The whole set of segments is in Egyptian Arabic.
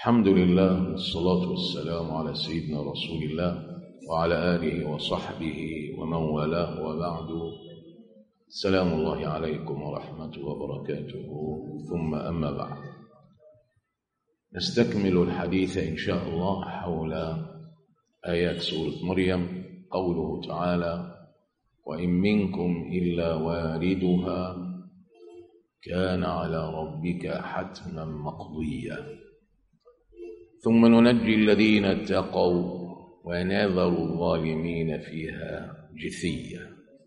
الحمد لله والصلاة والسلام على سيدنا رسول الله وعلى آله وصحبه ومن والاه وبعد سلام الله عليكم ورحمته وبركاته ثم أما بعد نستكمل الحديث إن شاء الله حول آيات سورة مريم قوله تعالى وإن منكم إلا واردها كان على ربك حتما مقضيا ثم ننجي الذين اتقوا ونذر الظالمين فيها جثيا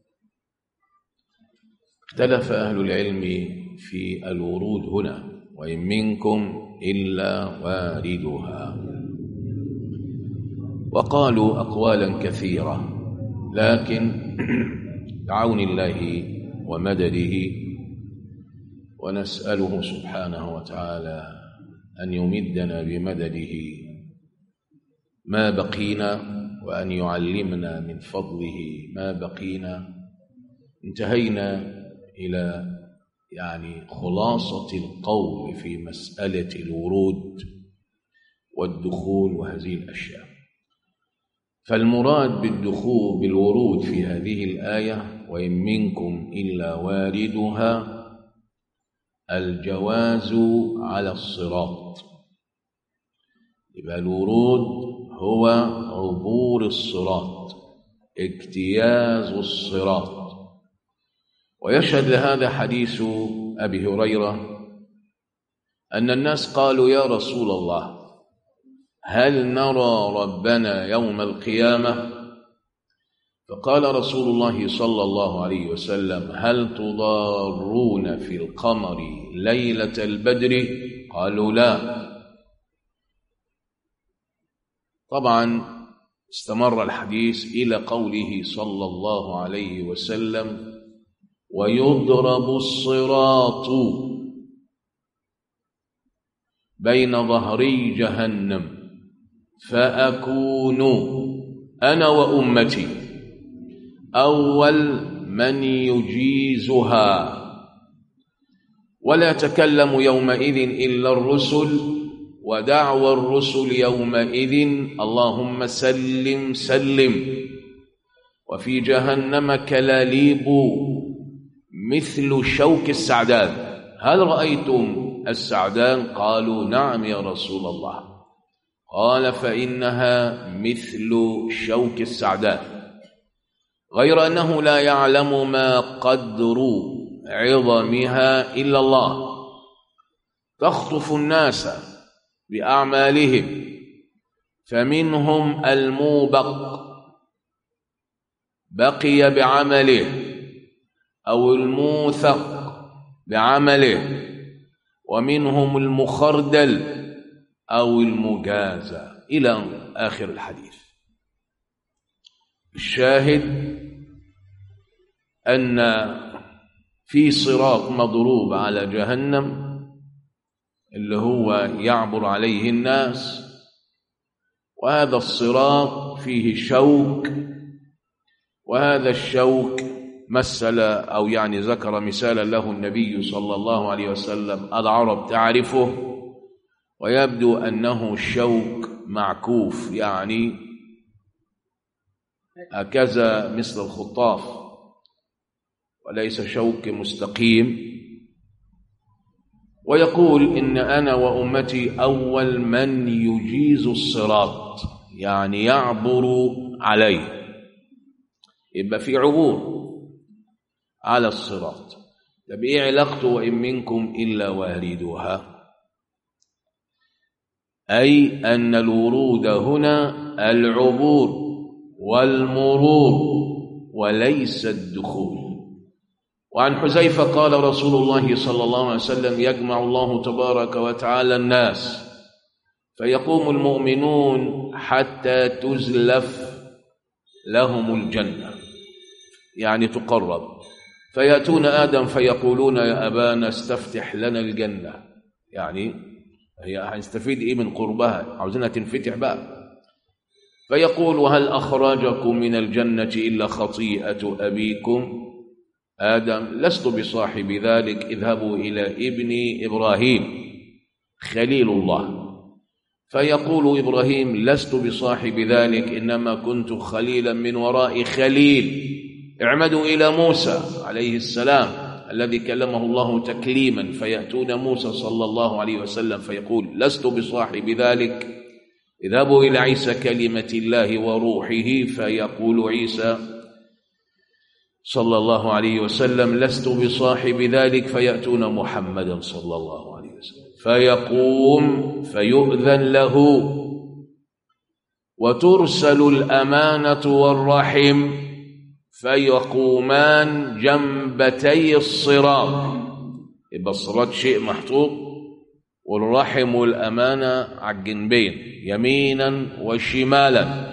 اختلف أهل العلم في الورود هنا وإن منكم إلا واردها وقالوا أقوالا كثيرة لكن بعون الله ومدده ونسأله سبحانه وتعالى أن يمدنا بمدده ما بقينا وأن يعلمنا من فضله ما بقينا انتهينا إلى يعني خلاصة القول في مسألة الورود والدخول وهذه الأشياء فالمراد بالدخول بالورود في هذه الآية وإن منكم إلا واردها الجواز على الصراط يبقى الورود هو عبور الصراط اجتياز الصراط ويشهد لهذا حديث أبي هريرة أن الناس قالوا يا رسول الله هل نرى ربنا يوم القيامة فقال رسول الله صلى الله عليه وسلم هل تضارون في القمر ليلة البدر قالوا لا طبعا استمر الحديث إلى قوله صلى الله عليه وسلم ويضرب الصراط بين ظهري جهنم فأكون أنا وأمتي أول من يجيزها ولا تكلم يومئذ إلا الرسل ودعوى الرسل يومئذ اللهم سلم سلم وفي جهنم كلاليب مثل شوك السعدان هل رأيتم السعدان قالوا نعم يا رسول الله قال فإنها مثل شوك السعدان غير أنه لا يعلم ما قدر عظمها إلا الله تخطف الناس بأعمالهم فمنهم الموبق بقي بعمله أو الموثق بعمله ومنهم المخردل أو المجازى إلى آخر الحديث الشاهد أن في صراط مضروب على جهنم اللي هو يعبر عليه الناس وهذا الصراط فيه شوك وهذا الشوك مثل أو يعني ذكر مثالا له النبي صلى الله عليه وسلم العرب تعرفه ويبدو أنه شوك معكوف يعني هكذا مثل الخطاف وليس شوك مستقيم ويقول إن أنا وأمتي أول من يجيز الصراط يعني يعبر عليه يبقى في عبور على الصراط طب ايه علاقته وان منكم الا واردها اي ان الورود هنا العبور والمرور وليس الدخول وعن حذيفه قال رسول الله صلى الله عليه وسلم يجمع الله تبارك وتعالى الناس فيقوم المؤمنون حتى تزلف لهم الجنه يعني تقرب فيأتون آدم فيقولون يا أبانا استفتح لنا الجنة يعني هي هنستفيد إيه من قربها عاوزينها تنفتح بقى فيقول وهل أخرجكم من الجنة إلا خطيئة أبيكم آدم لست بصاحب ذلك اذهبوا إلى ابن إبراهيم خليل الله فيقول إبراهيم لست بصاحب ذلك إنما كنت خليلا من وراء خليل اعمدوا إلى موسى عليه السلام الذي كلمه الله تكليما فيأتون موسى صلى الله عليه وسلم فيقول لست بصاحب ذلك اذهبوا إلى عيسى كلمة الله وروحه فيقول عيسى صلى الله عليه وسلم لست بصاحب ذلك فيأتون محمدا صلى الله عليه وسلم فيقوم فيؤذن له وترسل الأمانة والرحم فيقومان جنبتي الصراط يبقى الصراط شيء محطوط والرحم والأمانة على الجنبين يمينا وشمالا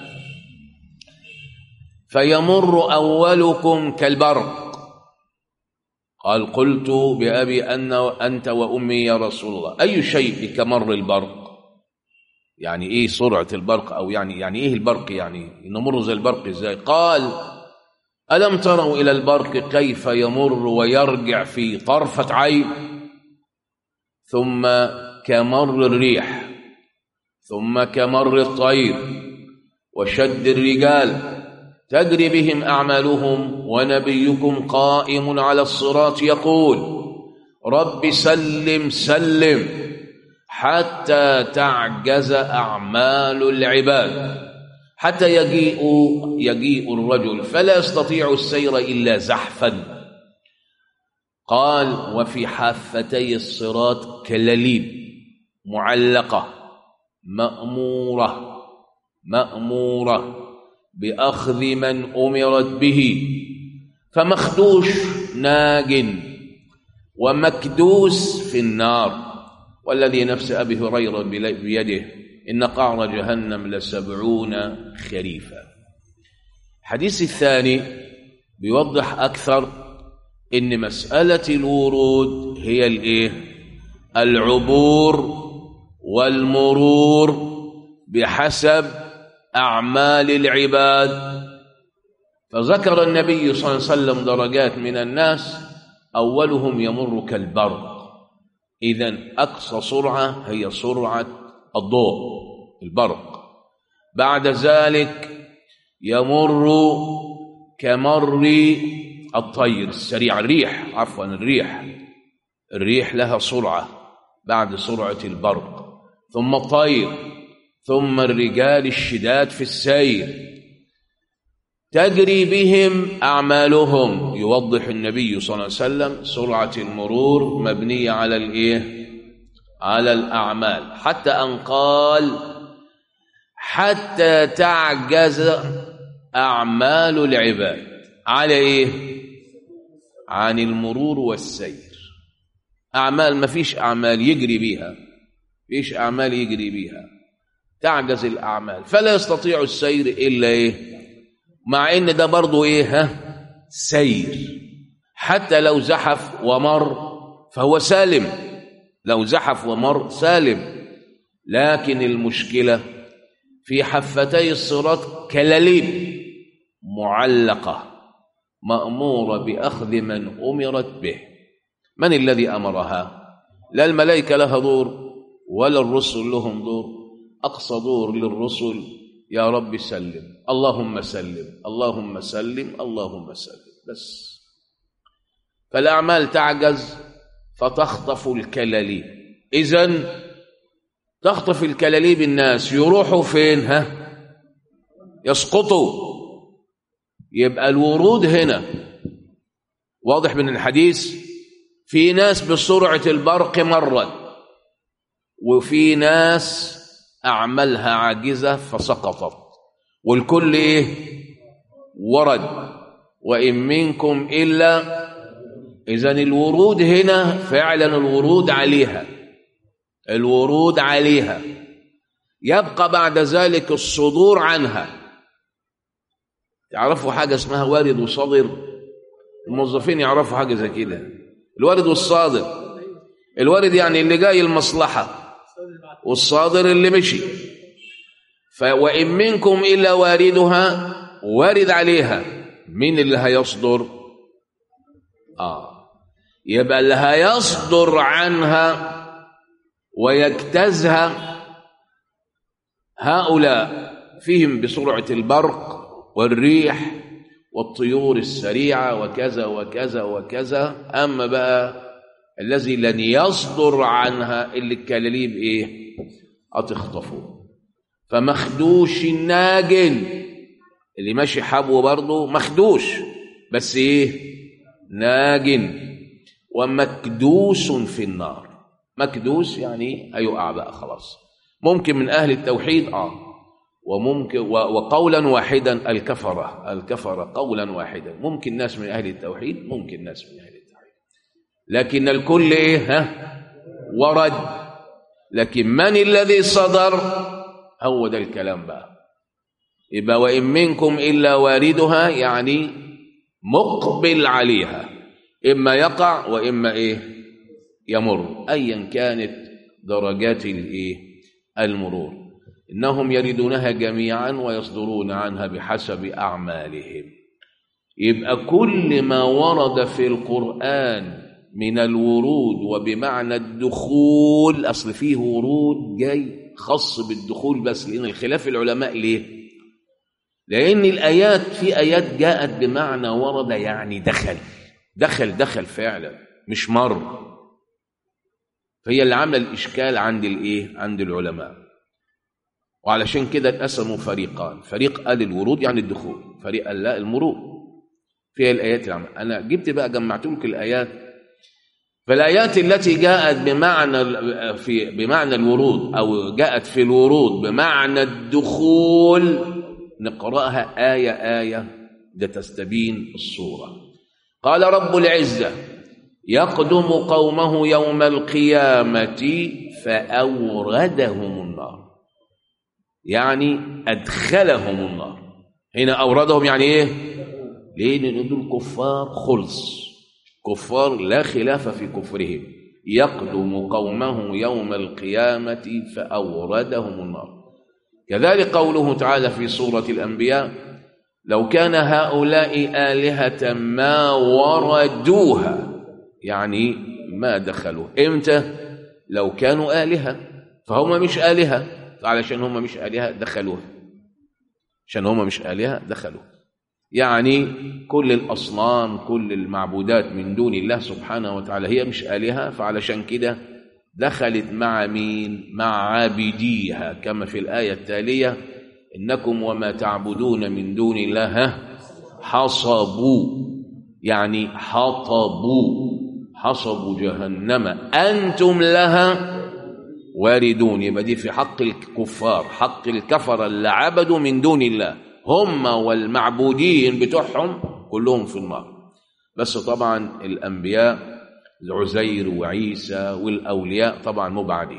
فيمر أولكم كالبرق قال قلت بأبي أن أنت وأمي يا رسول الله أي شيء كمر البرق يعني إيه سرعة البرق أو يعني يعني إيه البرق يعني نمر زي البرق إزاي قال ألم تروا إلى البرق كيف يمر ويرجع في طرفة عين ثم كمر الريح ثم كمر الطير وشد الرجال تجري بهم أعمالهم ونبيكم قائم على الصراط يقول رب سلم سلم حتى تعجز أعمال العباد حتى يجيء يجيء الرجل فلا يستطيع السير إلا زحفا قال وفي حافتي الصراط كلاليب معلقة مأمورة مأمورة بأخذ من أمرت به فمخدوش ناج ومكدوس في النار والذي نفس أبي هريرة بيده إن قعر جهنم لسبعون خريفا الحديث الثاني بيوضح أكثر إن مسألة الورود هي الإيه؟ العبور والمرور بحسب أعمال العباد فذكر النبي صلى الله عليه وسلم درجات من الناس أولهم يمر كالبرق إذا أقصى سرعة هي سرعة الضوء البرق بعد ذلك يمر كمر الطير السريع الريح عفوا الريح الريح لها سرعة بعد سرعة البرق ثم الطير ثم الرجال الشداد في السير تجري بهم أعمالهم يوضح النبي صلى الله عليه وسلم سرعة المرور مبنية على الإيه؟ على الأعمال حتى أن قال حتى تعجز أعمال العباد على إيه؟ عن المرور والسير أعمال ما فيش أعمال يجري بيها فيش أعمال يجري بيها تعجز الأعمال فلا يستطيع السير إلا إيه مع إن ده برضو إيه ها سير حتى لو زحف ومر فهو سالم لو زحف ومر سالم لكن المشكلة في حفتي الصراط كلاليب معلقة مأمورة بأخذ من أمرت به من الذي أمرها لا الملائكة لها دور ولا الرسل لهم دور أقصى دور للرسل يا رب سلم اللهم سلم اللهم سلم اللهم سلم بس فالأعمال تعجز فتخطف الكلاليب إذن تخطف الكلاليب الناس يروحوا فين ها يسقطوا يبقى الورود هنا واضح من الحديث في ناس بسرعة البرق مرت وفي ناس أعملها عاجزة فسقطت والكل إيه ورد وإن منكم إلا إذا الورود هنا فعلا الورود عليها الورود عليها يبقى بعد ذلك الصدور عنها تعرفوا حاجة اسمها وارد وصادر الموظفين يعرفوا حاجة زي كده الوارد والصادر الوارد يعني اللي جاي المصلحة والصادر اللي مشي وإن منكم إلا واردها وارد عليها مين اللي هيصدر آه يبقى اللي هيصدر عنها ويجتازها هؤلاء فيهم بسرعة البرق والريح والطيور السريعة وكذا وكذا وكذا أما بقى الذي لن يصدر عنها اللي الكلاليب إيه هتخطفه فمخدوش الناجن اللي ماشي حبوه برضه مخدوش بس إيه ناجن ومكدوس في النار مكدوس يعني هيقع بقى خلاص ممكن من أهل التوحيد آه وممكن وقولا واحدا الكفرة الكفرة قولا واحدا ممكن ناس من أهل التوحيد ممكن ناس من أهل التوحيد لكن الكل إيه ها ورد لكن من الذي صدر هو ده الكلام بقى يبقى وإن منكم إلا واردها يعني مقبل عليها إما يقع وإما إيه يمر أيا كانت درجات الإيه المرور إنهم يردونها جميعا ويصدرون عنها بحسب أعمالهم يبقى كل ما ورد في القرآن من الورود وبمعنى الدخول أصل فيه ورود جاي خاص بالدخول بس لأن الخلاف العلماء ليه لأن الآيات في آيات جاءت بمعنى ورد يعني دخل دخل دخل فعلا مش مر فهي اللي عامله الإشكال عند الإيه عند العلماء وعلشان كده اتقسموا فريقان فريق قال الورود يعني الدخول فريق قال لا المرور فيها الآيات العامة أنا جبت بقى جمعت لك الآيات فالآيات التي جاءت بمعنى في بمعنى الورود أو جاءت في الورود بمعنى الدخول نقرأها آية آية لتستبين الصورة قال رب العزة يقدم قومه يوم القيامة فأوردهم النار يعني أدخلهم النار هنا أوردهم يعني إيه لأن دول كفار خلص كفار لا خلاف في كفرهم يقدم قومه يوم القيامة فأوردهم النار كذلك قوله تعالى في سورة الأنبياء لو كان هؤلاء آلهة ما وردوها يعني ما دخلوا إمتى لو كانوا آلهة فهم مش آلهة علشان هم مش آلهة دخلوها عشان هم مش آلهة دخلوها يعني كل الأصنام كل المعبودات من دون الله سبحانه وتعالى هي مش آلهة فعلشان كده دخلت مع مين مع عابديها كما في الآية التالية إنكم وما تعبدون من دون الله حصبوا يعني حطبوا حصبوا جهنم أنتم لها واردون يبقى دي في حق الكفار حق الكفر اللي عبدوا من دون الله هم والمعبودين بتوعهم كلهم في النار بس طبعا الأنبياء العزير وعيسى والأولياء طبعا مبعدين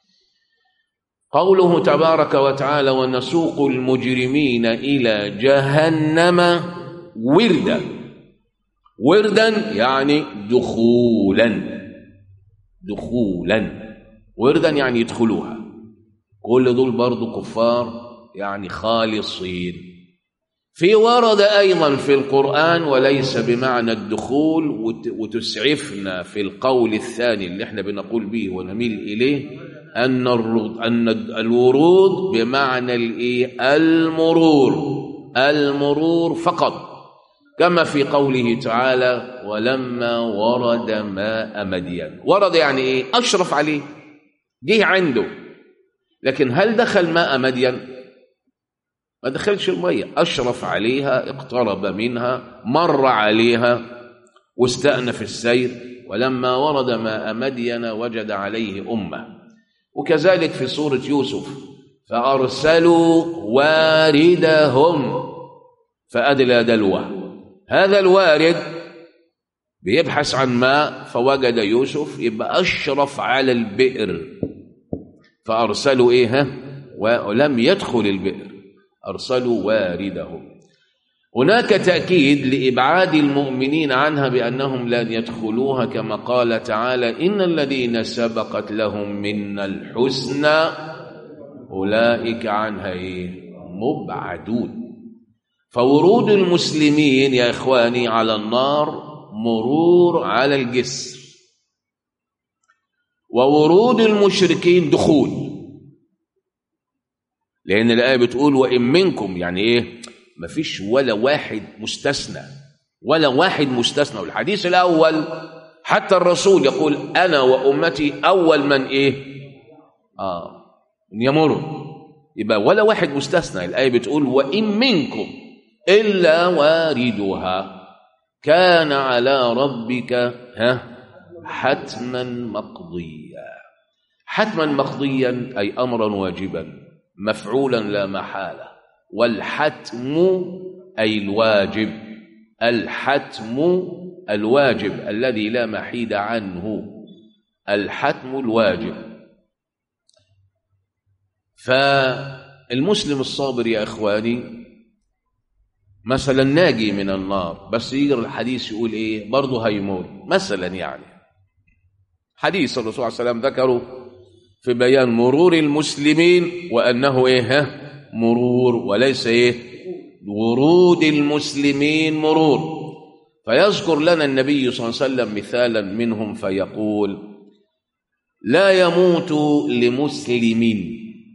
قوله تبارك وتعالى ونسوق المجرمين إلى جهنم وردا وردا يعني دخولا دخولا وردا يعني يدخلوها كل دول برضو كفار يعني خالصين في ورد أيضا في القرآن وليس بمعنى الدخول وتسعفنا في القول الثاني اللي احنا بنقول به ونميل إليه أن الرود أن الورود بمعنى الإيه المرور المرور فقط كما في قوله تعالى ولما ورد ماء مدين ورد يعني إيه أشرف عليه جه عنده لكن هل دخل ماء مدين ما دخلش المية أشرف عليها اقترب منها مر عليها واستأنف السير ولما ورد ماء مدين وجد عليه أمة وكذلك في سورة يوسف فأرسلوا واردهم فأدلى دلوه هذا الوارد بيبحث عن ماء فوجد يوسف يبقى أشرف على البئر فأرسلوا إيه ها ولم يدخل البئر أرسلوا واردهم هناك تأكيد لإبعاد المؤمنين عنها بأنهم لن يدخلوها كما قال تعالى إن الذين سبقت لهم منا الحسنى أولئك عنها إيه؟ مبعدون فورود المسلمين يا إخواني على النار مرور على الجسر وورود المشركين دخول لأن الآية بتقول وإن منكم يعني إيه مفيش ولا واحد مستثنى ولا واحد مستثنى والحديث الأول حتى الرسول يقول أنا وأمتي أول من إيه آه يمر يبقى ولا واحد مستثنى الآية بتقول وإن منكم إلا واردها كان على ربك ها حتما مقضيا حتما مقضيا أي أمرا واجبا مفعولا لا محالة والحتم أي الواجب الحتم الواجب الذي لا محيد عنه الحتم الواجب فالمسلم الصابر يا إخواني مثلا ناجي من النار بس يقرا الحديث يقول ايه برضه هيموت مثلا يعني حديث الرسول عليه السلام ذكره في بيان مرور المسلمين وانه ايه ها مرور وليس ايه ورود المسلمين مرور فيذكر لنا النبي صلى الله عليه وسلم مثالا منهم فيقول لا يموت لمسلم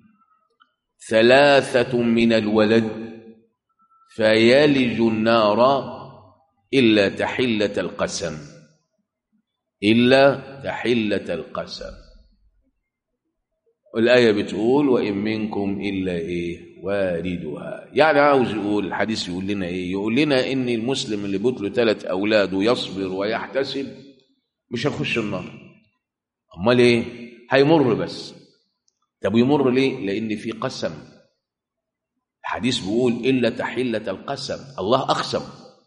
ثلاثة من الولد فيلج النار إلا تحلة القسم إلا تحلة القسم والآية بتقول وإن منكم إلا إيه واردها يعني عاوز يقول الحديث يقول لنا إيه يقول لنا إن المسلم اللي بيت له ثلاث أولاد ويصبر ويحتسب مش هيخش النار أمال إيه هيمر بس طب يمر ليه لأن في قسم الحديث بيقول إلا تحلة القسم الله أقسم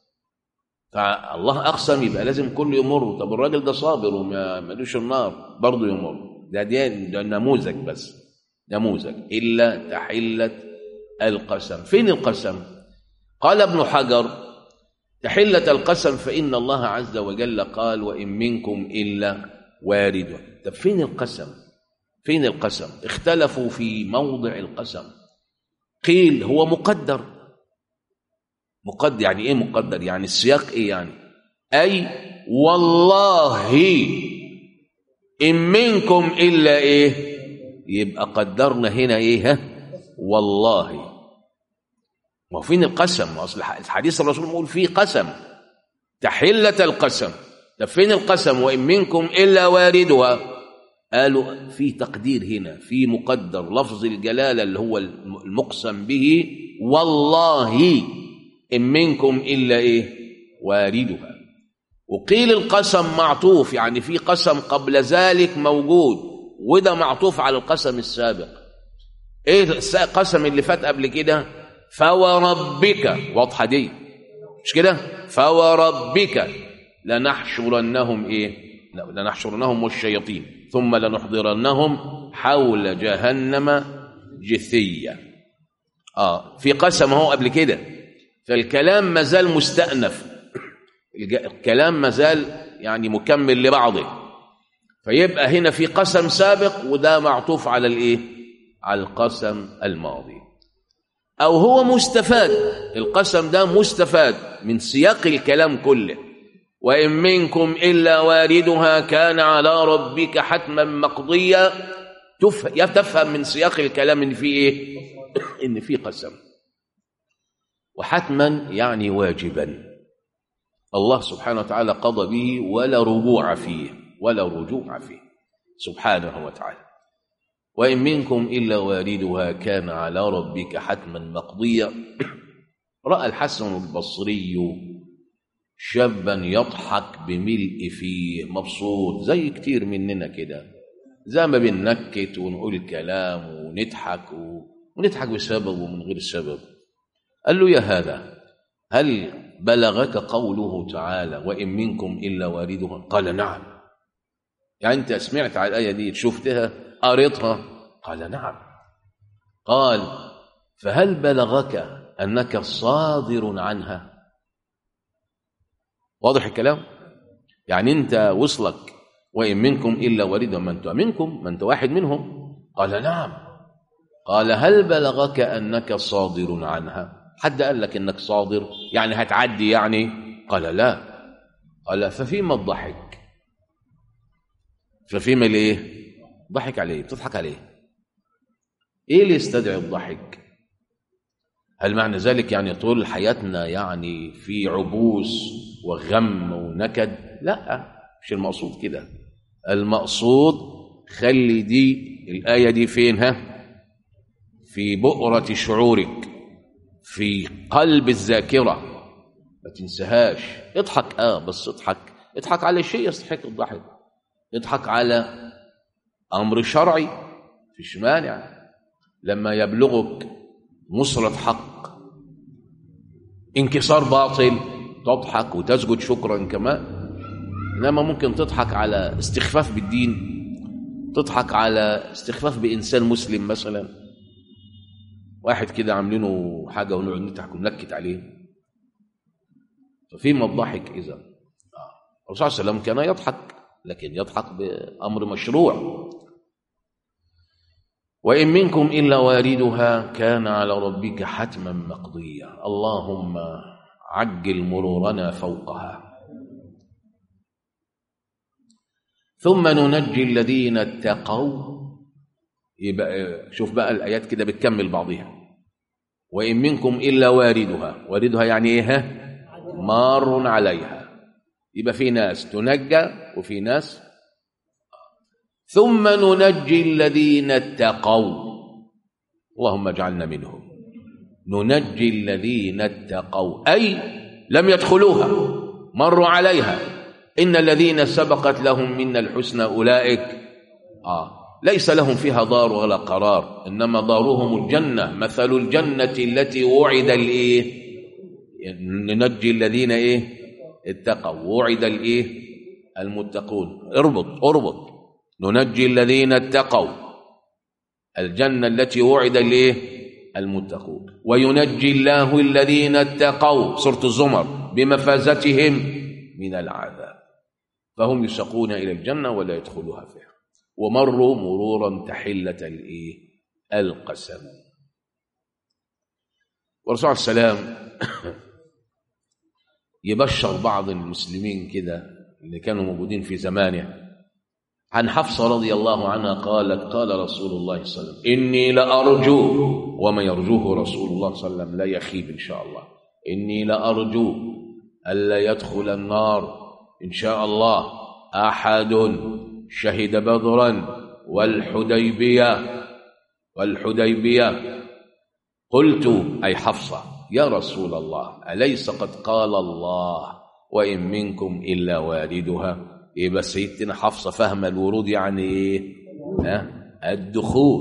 فالله أقسم يبقى لازم كله يمر طب الراجل ده صابر وما ملوش النار برضه يمر ده دي ده نموذج بس نموذج إلا تحلة القسم فين القسم قال ابن حجر تحلة القسم فإن الله عز وجل قال وإن منكم إلا وارد طب فين القسم فين القسم اختلفوا في موضع القسم قيل هو مقدر مقدر يعني ايه مقدر يعني السياق ايه يعني اي والله ان منكم الا ايه يبقى قدرنا هنا ايه ها والله وفين القسم اصل الحديث الرسول بيقول فيه قسم تحله القسم طب فين القسم وان منكم الا واردها قالوا في تقدير هنا في مقدر لفظ الجلاله اللي هو المقسم به والله ان منكم الا ايه واردها وقيل القسم معطوف يعني في قسم قبل ذلك موجود وده معطوف على القسم السابق ايه القسم اللي فات قبل كده فوربك واضحه دي مش كده فوربك لنحشرنهم ايه لنحشرنهم والشياطين ثم لنحضرنهم حول جهنم جثيا اه في قسم اهو قبل كده فالكلام ما زال مستأنف الكلام ما زال يعني مكمل لبعضه فيبقى هنا في قسم سابق وده معطوف على الايه على القسم الماضي او هو مستفاد القسم ده مستفاد من سياق الكلام كله وان منكم الا واردها كان على ربك حتما مقضيا تفهم من سياق الكلام ان في ايه ان في قسم وحتما يعني واجبا الله سبحانه وتعالى قضى به ولا رجوع فيه ولا رجوع فيه سبحانه وتعالى وإن منكم إلا واردها كان على ربك حتما مقضيا رأى الحسن البصري شابا يضحك بملء فيه مبسوط زي كتير مننا كده زي ما بننكت ونقول كلام ونضحك ونضحك بسبب ومن غير سبب قال له يا هذا هل بلغك قوله تعالى وإن منكم إلا واردها قال نعم يعني أنت سمعت على الآية دي شفتها قريتها قال نعم قال فهل بلغك أنك صادر عنها واضح الكلام يعني أنت وصلك وإن منكم إلا واردها ما أنت منكم ما أنت واحد منهم قال نعم قال هل بلغك أنك صادر عنها حد قال لك انك صادر يعني هتعدي يعني قال لا قال ففيما الضحك ففيما الايه ضحك عليه بتضحك عليه ايه اللي يستدعي الضحك هل معنى ذلك يعني طول حياتنا يعني في عبوس وغم ونكد لا مش المقصود كده المقصود خلي دي الآية دي فين ها في بؤرة شعورك في قلب الذاكرة ما تنساهاش اضحك اه بس اضحك اضحك على شيء يستحق الضحك اضحك على أمر شرعي فيش مانع لما يبلغك نصرة حق انكسار باطل تضحك وتسجد شكرا كمان انما ممكن تضحك على استخفاف بالدين تضحك على استخفاف بانسان مسلم مثلا واحد كده عاملينه حاجه ونقعد نضحك وننكت عليه ففيما الضحك اذا الرسول صلى الله عليه وسلم كان يضحك لكن يضحك بامر مشروع وإن منكم إلا واردها كان على ربك حتما مقضيا اللهم عجل مرورنا فوقها ثم ننجي الذين اتقوا يبقى شوف بقى الآيات كده بتكمل بعضها وإن منكم إلا واردها واردها يعني إيه ها؟ مار عليها يبقى في ناس تنجى وفي ناس ثم ننجي الذين اتقوا اللهم اجعلنا منهم ننجي الذين اتقوا أي لم يدخلوها مروا عليها إن الذين سبقت لهم منا الحسنى أولئك آه ليس لهم فيها دار ولا قرار إنما دارهم الجنة مثل الجنة التي وعد الإيه ننجي الذين إيه اتقوا وعد الإيه المتقون اربط اربط ننجي الذين اتقوا الجنة التي وعد الايه المتقون وينجي الله الذين اتقوا سورة الزمر بمفازتهم من العذاب فهم يسقون إلى الجنة ولا يدخلها فيها ومروا مرورا تحلة الايه القسم والرسول عليه السلام يبشر بعض المسلمين كده اللي كانوا موجودين في زمانه عن حفصة رضي الله عنها قالت قال رسول الله صلى الله عليه وسلم إني لأرجو وما يرجوه رسول الله صلى الله عليه وسلم لا يخيب إن شاء الله إني لأرجو ألا يدخل النار إن شاء الله أحد شهد بدرا والحديبية والحديبية قلت أي حفصة يا رسول الله أليس قد قال الله وإن منكم إلا واردها يبقى سيدتنا حفصة فاهمة الورود يعني إيه ها الدخول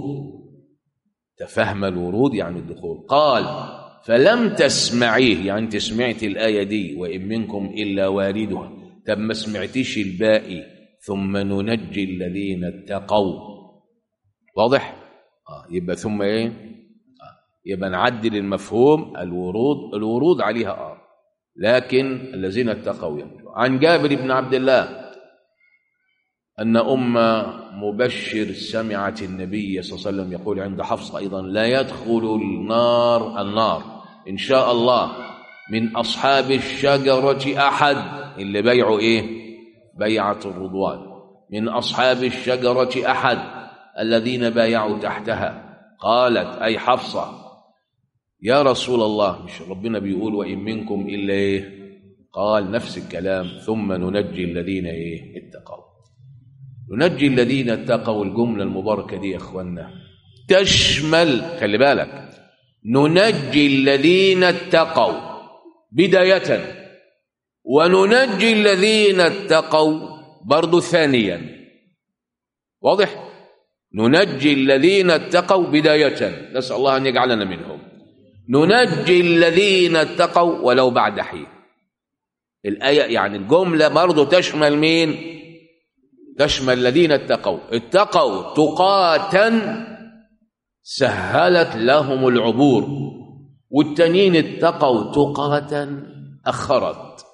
تفهم الورود يعني الدخول قال فلم تسمعيه يعني انت سمعت الآية دي وإن منكم إلا واردها طب ما سمعتيش الباقي ثم ننجي الذين اتقوا واضح آه يبقى ثم ايه آه يبقى نعدل المفهوم الورود الورود عليها اه لكن الذين اتقوا ينجوا عن جابر بن عبد الله أن أم مبشر سمعت النبي صلى الله عليه وسلم يقول عند حفص أيضا لا يدخل النار النار إن شاء الله من أصحاب الشجرة أحد اللي بيعوا إيه بيعة الرضوان من أصحاب الشجرة أحد الذين بايعوا تحتها قالت أي حفصة يا رسول الله مش ربنا بيقول وإن منكم إلا إيه قال نفس الكلام ثم ننجي الذين إيه اتقوا ننجي الذين اتقوا الجملة المباركة دي يا اخوانا تشمل خلي بالك ننجي الذين اتقوا بداية وننجي الذين اتقوا برضو ثانيا واضح ننجي الذين اتقوا بداية نسأل الله أن يجعلنا منهم ننجي الذين اتقوا ولو بعد حين الآية يعني الجملة برضو تشمل مين تشمل الذين اتقوا اتقوا تقاتا سهلت لهم العبور والتانيين اتقوا تقاتا أخرت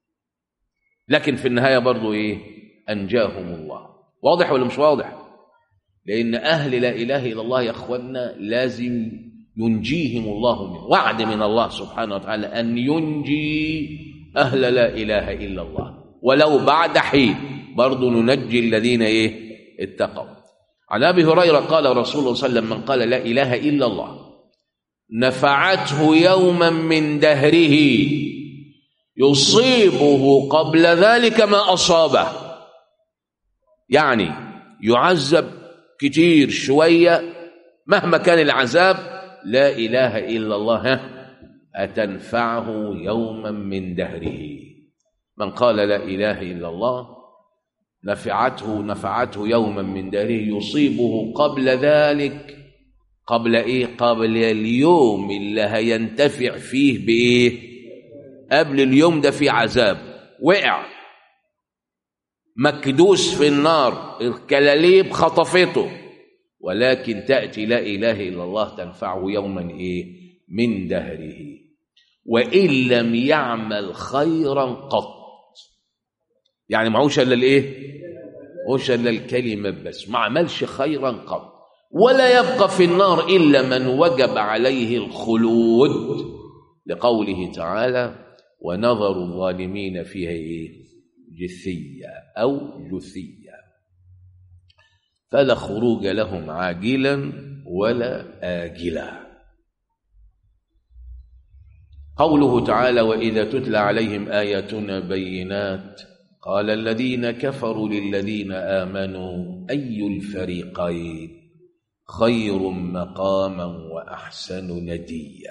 لكن في النهاية برضو إيه أنجاهم الله واضح ولا مش واضح لأن أهل لا إله إلا الله يا أخوانا لازم ينجيهم الله من وعد من الله سبحانه وتعالى أن ينجي أهل لا إله إلا الله ولو بعد حين برضو ننجي الذين إيه اتقوا عن ابي هريره قال رسول الله صلى الله عليه وسلم من قال لا اله الا الله نفعته يوما من دهره يصيبه قبل ذلك ما اصابه يعني يعذب كتير شويه مهما كان العذاب لا اله الا الله اتنفعه يوما من دهره من قال لا اله الا الله نفعته نفعته يوما من دهره يصيبه قبل ذلك قبل ايه قبل اليوم اللي هينتفع فيه بايه قبل اليوم ده في عذاب وقع مكدوس في النار الكلاليب خطفته ولكن تأتي لا إله إلا الله تنفعه يوما إيه من دهره وإن لم يعمل خيرا قط يعني معهوش إلا الإيه معهوش إلا الكلمة بس ما عملش خيرا قط ولا يبقى في النار إلا من وجب عليه الخلود لقوله تعالى ونظر الظالمين فيها إيه جثية أو جثية فلا خروج لهم عاجلا ولا آجلا قوله تعالى وإذا تتلى عليهم آياتنا بينات قال الذين كفروا للذين آمنوا أي الفريقين خير مقاما وأحسن نديا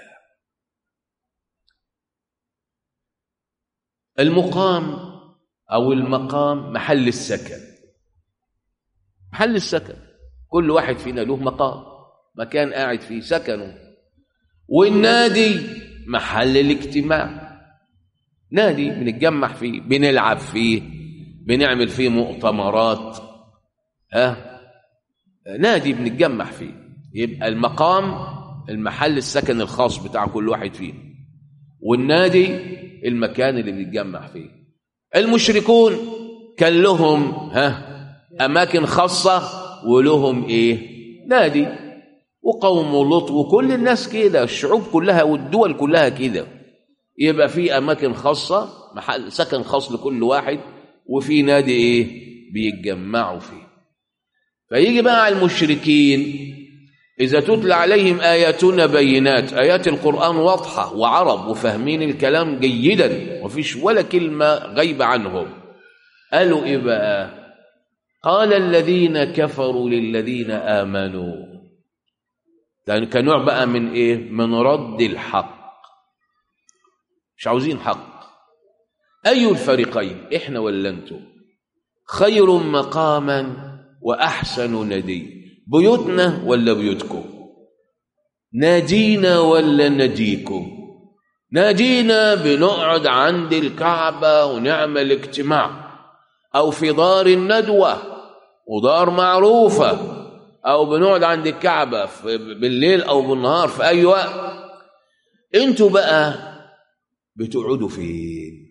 المقام أو المقام محل السكن محل السكن كل واحد فينا له مقام مكان قاعد فيه سكنه والنادي محل الاجتماع نادي بنتجمع فيه بنلعب فيه بنعمل فيه مؤتمرات ها نادي بنتجمع فيه يبقى المقام المحل السكن الخاص بتاع كل واحد فينا والنادي المكان اللي بنتجمع فيه المشركون كان لهم ها اماكن خاصه ولهم ايه نادي وقوم لوط وكل الناس كده الشعوب كلها والدول كلها كده يبقى في اماكن خاصه محل سكن خاص لكل واحد وفي نادي ايه بيتجمعوا فيه فيجي بقى على المشركين إذا تتلى عليهم آياتنا بينات آيات القرآن واضحة وعرب وفاهمين الكلام جيدا وفيش ولا كلمة غيبة عنهم قالوا إيه بقى قال الذين كفروا للذين آمنوا يعني كنوع بقى من إيه من رد الحق مش عاوزين حق أي الفريقين إحنا ولا أنتم خير مقاما وأحسن ندي بيوتنا ولا بيوتكم ناجينا ولا نجيكم ناجينا بنقعد عند الكعبة ونعمل اجتماع أو في دار الندوة ودار معروفة أو بنقعد عند الكعبة بالليل أو بالنهار في أي وقت انتوا بقى بتقعدوا فين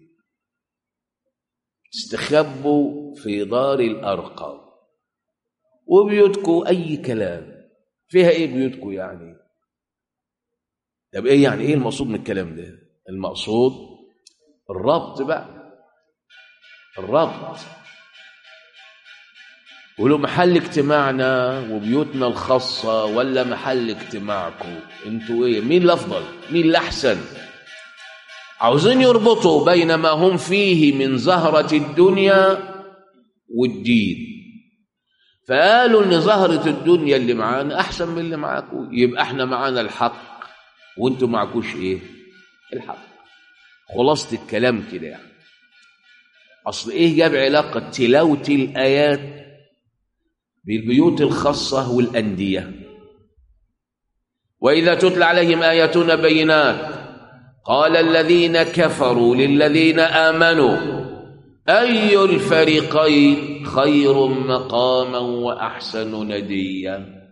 تستخبوا في دار الأرقام وبيوتكم أي كلام فيها إيه بيوتكم يعني طب إيه يعني إيه المقصود من الكلام ده المقصود الربط بقى الربط ولو محل اجتماعنا وبيوتنا الخاصة ولا محل اجتماعكم انتوا ايه مين الافضل مين الاحسن عاوزين يربطوا بين ما هم فيه من زهرة الدنيا والدين فقالوا ان زهرة الدنيا اللي معانا احسن من اللي معاكم يبقى احنا معانا الحق وانتوا معكوش ايه الحق خلاصة الكلام كده يعني اصل ايه جاب علاقة تلاوة الايات بالبيوت الخاصة والأندية وإذا تتلى عليهم آياتنا بينات قال الذين كفروا للذين آمنوا أي الفريقين خير مقاما وأحسن نديا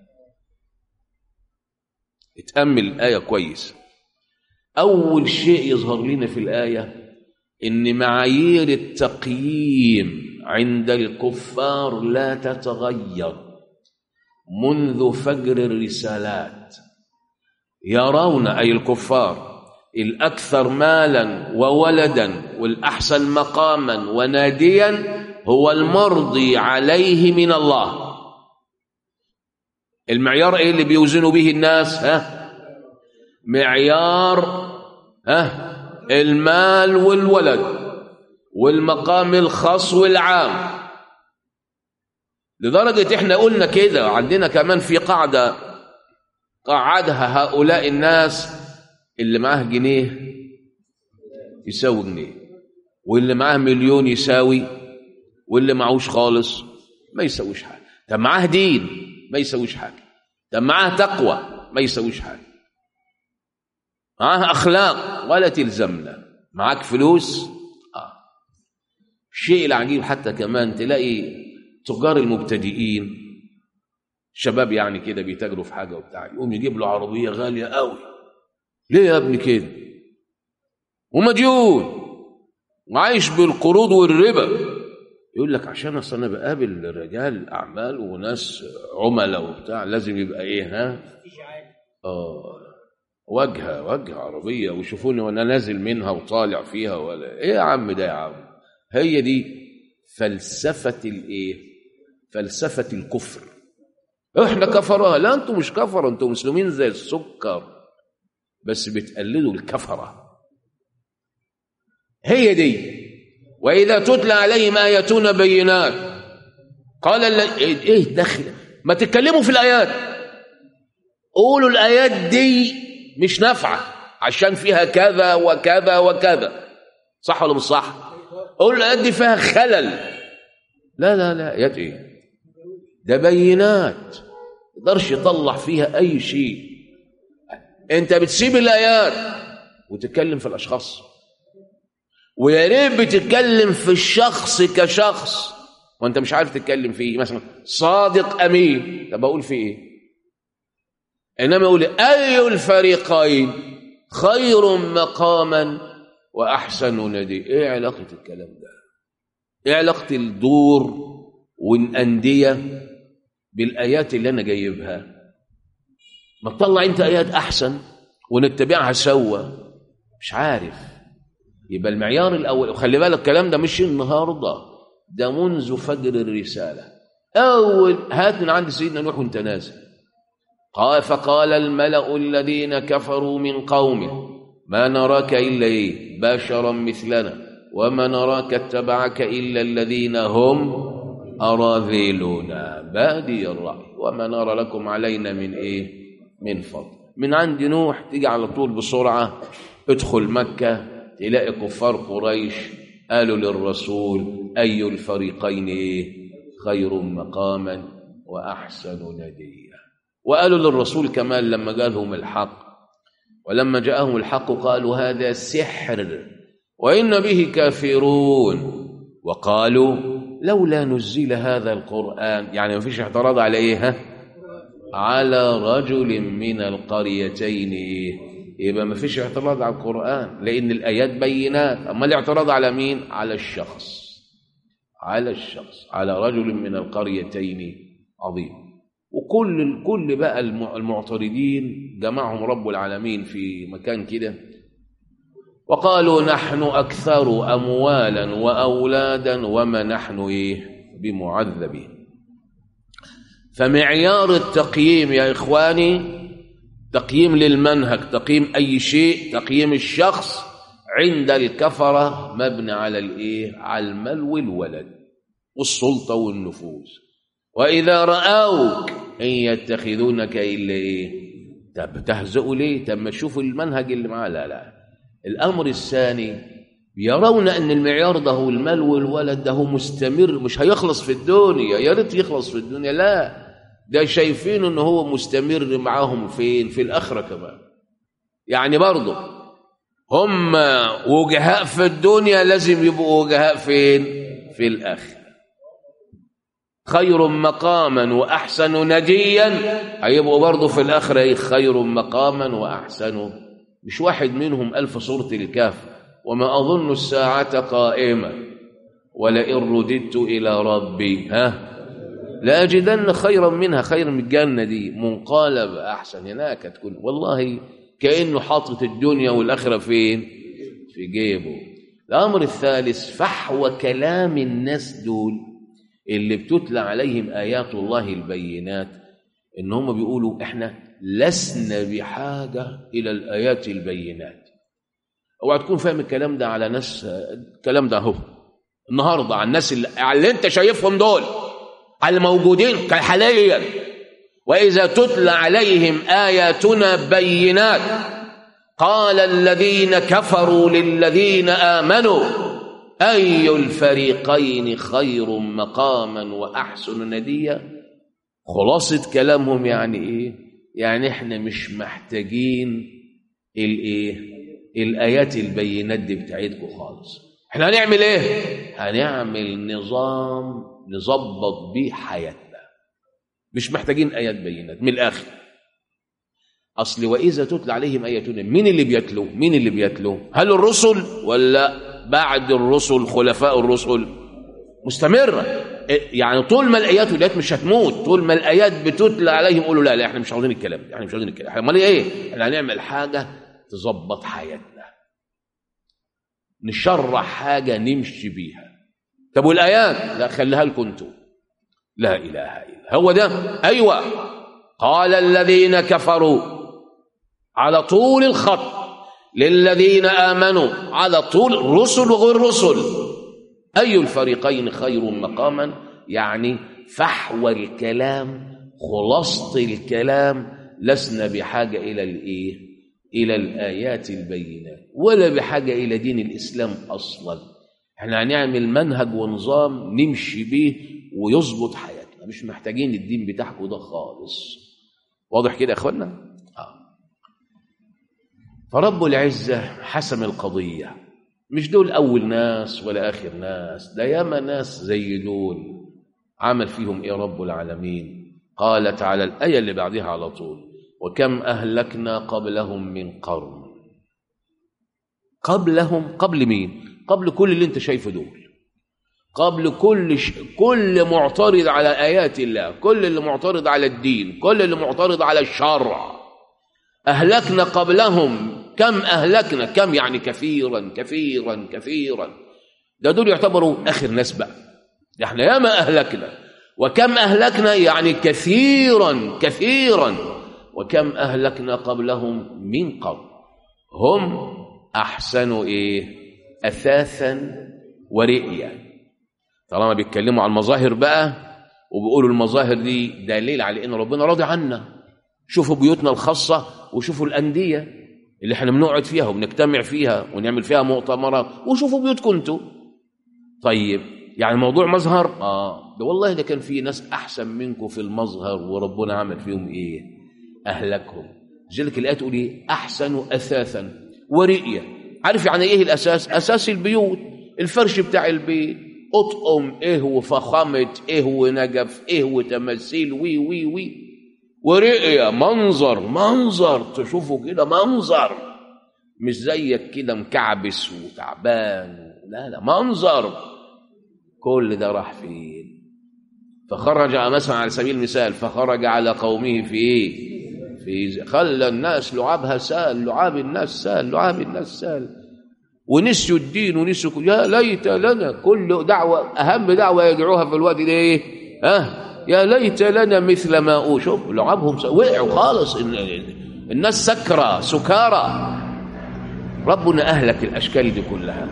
اتأمل الآية كويس أول شيء يظهر لنا في الآية إن معايير التقييم عند الكفار لا تتغير منذ فجر الرسالات يرون أي الكفار الأكثر مالا وولدا والأحسن مقاما وناديا هو المرضي عليه من الله المعيار ايه اللي بيوزنوا به الناس ها معيار ها المال والولد والمقام الخاص والعام لدرجة احنا قلنا كده عندنا كمان في قاعدة قعدها هؤلاء الناس اللي معاه جنيه يساوي جنيه واللي معاه مليون يساوي واللي معهوش خالص ما يساويش حاجة طب معاه دين ما يساويش حاجة طب معاه تقوى ما يساويش حاجة معاه أخلاق ولا تلزمنا معاك فلوس آه. الشيء العجيب حتى كمان تلاقي تجار المبتدئين شباب يعني كده بيتاجروا في حاجة وبتاع يقوم يجيب له عربية غالية قوي ليه يا ابني كده ومديون وعايش بالقروض والربا يقول لك عشان اصل انا بقابل رجال اعمال وناس عملاء وبتاع لازم يبقى ايه ها اه واجهه واجهه عربيه ويشوفوني وانا نازل منها وطالع فيها ولا ايه يا عم ده يا عم هي دي فلسفه الايه فلسفه الكفر احنا كفره لا انتم مش كفره انتم مسلمين زي السكر بس بتقلدوا الكفره هي دي واذا تتلى عليهم اياتنا بينات قال ايه دخل ما تتكلموا في الايات قولوا الايات دي مش نافعه عشان فيها كذا وكذا وكذا صح ولا مش صح قولوا الايات دي فيها خلل لا لا لا ايات ايه ده بينات يقدرش يطلع فيها اي شيء انت بتسيب الايات وتتكلم في الاشخاص ويا ريت بتتكلم في الشخص كشخص وانت مش عارف تتكلم فيه مثلا صادق امين طب اقول في ايه انما يقول اي الفريقين خير مقاما واحسن ندي ايه علاقه الكلام ده ايه علاقه الدور والانديه بالايات اللي انا جايبها ما تطلع انت ايات احسن ونتبعها سوا مش عارف يبقى المعيار الاول وخلي بالك الكلام ده مش النهارده ده منذ فجر الرساله اول هات من عند سيدنا نوح وانت نازل قال فقال الملا الذين كفروا من قومه ما نراك الا ايه بشرا مثلنا وما نراك اتبعك الا الذين هم اراذلنا بادي الراي وما نرى لكم علينا من ايه من فضل من عند نوح تيجي على طول بسرعه ادخل مكه تلاقي كفار قريش قالوا للرسول أي الفريقين إيه خير مقاما وأحسن نديا وقالوا للرسول كمان لما جاءهم الحق ولما جاءهم الحق قالوا هذا سحر وإن به كافرون وقالوا لولا نزل هذا القرآن يعني ما فيش اعتراض على إيه ها؟ على رجل من القريتين إيه يبقى ما فيش اعتراض على القرآن لأن الآيات بينات أما الاعتراض على مين؟ على الشخص على الشخص على رجل من القريتين عظيم وكل كل بقى المعترضين جمعهم رب العالمين في مكان كده وقالوا نحن أكثر أموالا وأولادا وما نحن إيه بمعذبين فمعيار التقييم يا إخواني تقييم للمنهج تقييم أي شيء تقييم الشخص عند الكفرة مبني على الإيه على المال والولد والسلطة والنفوذ وإذا رأوك إن يتخذونك إلا إيه طب تهزئوا ليه طب ما تشوفوا المنهج اللي معاه لا لا الأمر الثاني يرون أن المعيار ده هو المال والولد ده هو مستمر مش هيخلص في الدنيا يا ريت يخلص في الدنيا لا ده شايفين ان هو مستمر معاهم فين في الاخره كمان يعني برضه هم وجهاء في الدنيا لازم يبقوا وجهاء فين في الاخره خير مقاما واحسن نديا هيبقوا برضه في الاخره خير مقاما واحسن مش واحد منهم الف سوره الكهف وما اظن الساعه قائمه ولئن رددت الى ربي ها لاجدن خيرا منها خير من الجنه دي منقلب احسن هناك تكون والله كانه حاطط الدنيا والاخره فين في جيبه الامر الثالث فحوى كلام الناس دول اللي بتتلى عليهم ايات الله البينات ان هم بيقولوا احنا لسنا بحاجه الى الايات البينات اوعى تكون فاهم الكلام ده على ناس الكلام ده اهو النهارده على الناس اللي, اللي انت شايفهم دول على الموجودين حاليا واذا تتلى عليهم اياتنا بينات قال الذين كفروا للذين امنوا اي الفريقين خير مقاما واحسن نديا خلاصه كلامهم يعني ايه يعني احنا مش محتاجين الايه الايات البينات دي بتاعتكم خالص احنا هنعمل ايه هنعمل نظام نظبط بيه حياتنا مش محتاجين ايات بينات من الاخر اصل واذا تتلى عليهم اياتنا مين اللي بيتلو مين اللي بيتلو هل الرسل ولا بعد الرسل خلفاء الرسل مستمره يعني طول ما الايات والايات مش هتموت طول ما الايات بتتلى عليهم يقولوا لا لا احنا مش عاوزين الكلام ده احنا مش عاوزين الكلام احنا امال ايه احنا هنعمل حاجه تظبط حياتنا نشرح حاجه نمشي بيها طب والايات لا خليها لكم انتم لا اله الا هو ده ايوه قال الذين كفروا على طول الخط للذين امنوا على طول رسل وغير رسل اي الفريقين خير مقاما يعني فحوى الكلام خلاصه الكلام لسنا بحاجه الى الايه الى الايات البينات ولا بحاجه الى دين الاسلام اصلا احنا هنعمل منهج ونظام نمشي بيه ويظبط حياتنا مش محتاجين الدين بتاعكم ده خالص واضح كده يا اخوانا آه. فرب العزه حسم القضيه مش دول اول ناس ولا اخر ناس ده ياما ناس زي دول عمل فيهم ايه رب العالمين قال تعالى الايه اللي بعدها على طول وكم اهلكنا قبلهم من قرن قبلهم قبل مين قبل كل اللي انت شايفه دول قبل كل ش... كل معترض على ايات الله كل اللي معترض على الدين كل اللي معترض على الشرع اهلكنا قبلهم كم اهلكنا كم يعني كثيرا كثيرا كثيرا ده دول يعتبروا اخر ناس بقى احنا ياما اهلكنا وكم اهلكنا يعني كثيرا كثيرا وكم اهلكنا قبلهم من قبل هم احسنوا ايه اثاثا ورئيا طالما بيتكلموا عن المظاهر بقى وبيقولوا المظاهر دي دليل على ان ربنا راضي عنا شوفوا بيوتنا الخاصه وشوفوا الانديه اللي احنا بنقعد فيها وبنجتمع فيها ونعمل فيها مؤتمرات وشوفوا بيوتكم انتوا طيب يعني موضوع مظهر اه ده والله ده كان في ناس احسن منكم في المظهر وربنا عمل فيهم ايه اهلكهم لذلك الايه تقول ايه احسنوا اثاثا ورئيا عارف يعني ايه الاساس اساس البيوت الفرش بتاع البيت اطقم ايه وفخامه ايه ونجف ايه وتماثيل وي وي وي ورئية منظر منظر تشوفه كده منظر مش زيك كده مكعبس وتعبان لا لا منظر كل ده راح فين فخرج مثلا على سبيل المثال فخرج على قومه في ايه في خلى الناس لعابها سال لعاب الناس سال لعاب الناس سال ونسيوا الدين ونسيوا يا ليت لنا كل دعوة أهم دعوة يدعوها في الوقت ده إيه؟ ها؟ يا ليت لنا مثل ما أوشوف لعبهم وقعوا خالص الناس سكرة سكارى ربنا أهلك الأشكال دي كلها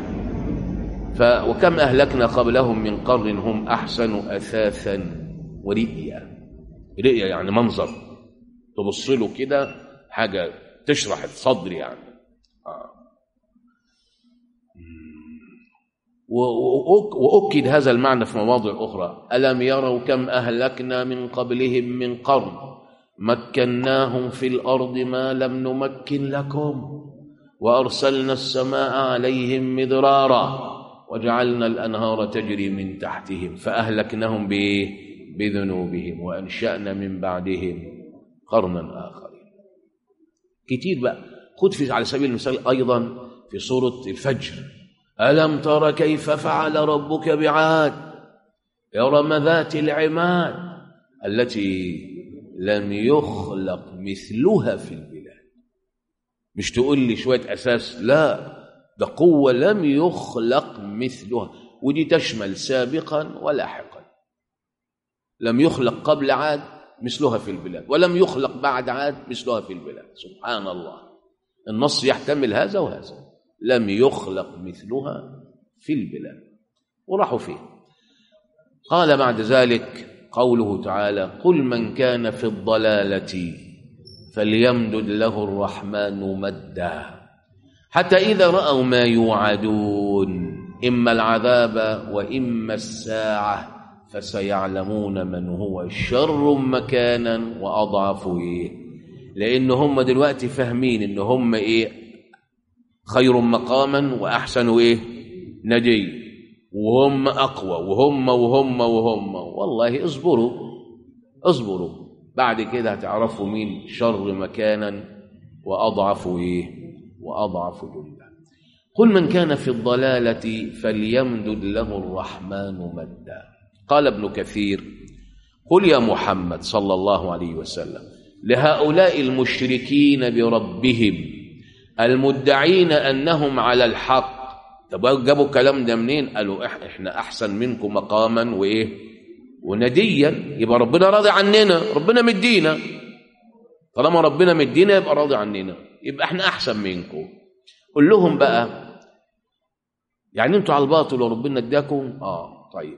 ف وكم أهلكنا قبلهم من قرن هم أحسن أثاثا ورئيا رئيا يعني منظر تبص له كده حاجة تشرح الصدر يعني آه. وأكد هذا المعنى في مواضع أخرى ألم يروا كم أهلكنا من قبلهم من قرن مكناهم في الأرض ما لم نمكن لكم وأرسلنا السماء عليهم مدرارا وجعلنا الأنهار تجري من تحتهم فأهلكناهم بإيه؟ بذنوبهم وأنشأنا من بعدهم قرنا آخرين كتير بقى خد في على سبيل المثال أيضا في سورة الفجر ألم تر كيف فعل ربك بعاد إرم ذات العماد التي لم يخلق مثلها في البلاد مش تقول لي شوية أساس لا ده قوة لم يخلق مثلها ودي تشمل سابقا ولاحقا لم يخلق قبل عاد مثلها في البلاد ولم يخلق بعد عاد مثلها في البلاد سبحان الله النص يحتمل هذا وهذا لم يخلق مثلها في البلاد وراحوا فيه قال بعد ذلك قوله تعالى قل من كان في الضلالة فليمدد له الرحمن مدا حتى إذا رأوا ما يوعدون إما العذاب وإما الساعة فسيعلمون من هو شر مكانا وأضعف إيه لأن هم دلوقتي فاهمين إن هم إيه خير مقاما وأحسن إيه نجي وهم أقوى وهم وهم وهم والله اصبروا اصبروا بعد كده هتعرفوا مين شر مكانا وأضعف إيه وأضعف جندا قل من كان في الضلالة فليمدد له الرحمن مدا قال ابن كثير قل يا محمد صلى الله عليه وسلم لهؤلاء المشركين بربهم المدعين أنهم على الحق طب جابوا الكلام ده منين قالوا احنا احسن منكم مقاما وايه ونديا يبقى ربنا راضي عننا ربنا مدينا طالما ربنا مدينا يبقى راضي عننا يبقى احنا احسن منكم قول لهم بقى يعني انتوا على الباطل وربنا اداكم اه طيب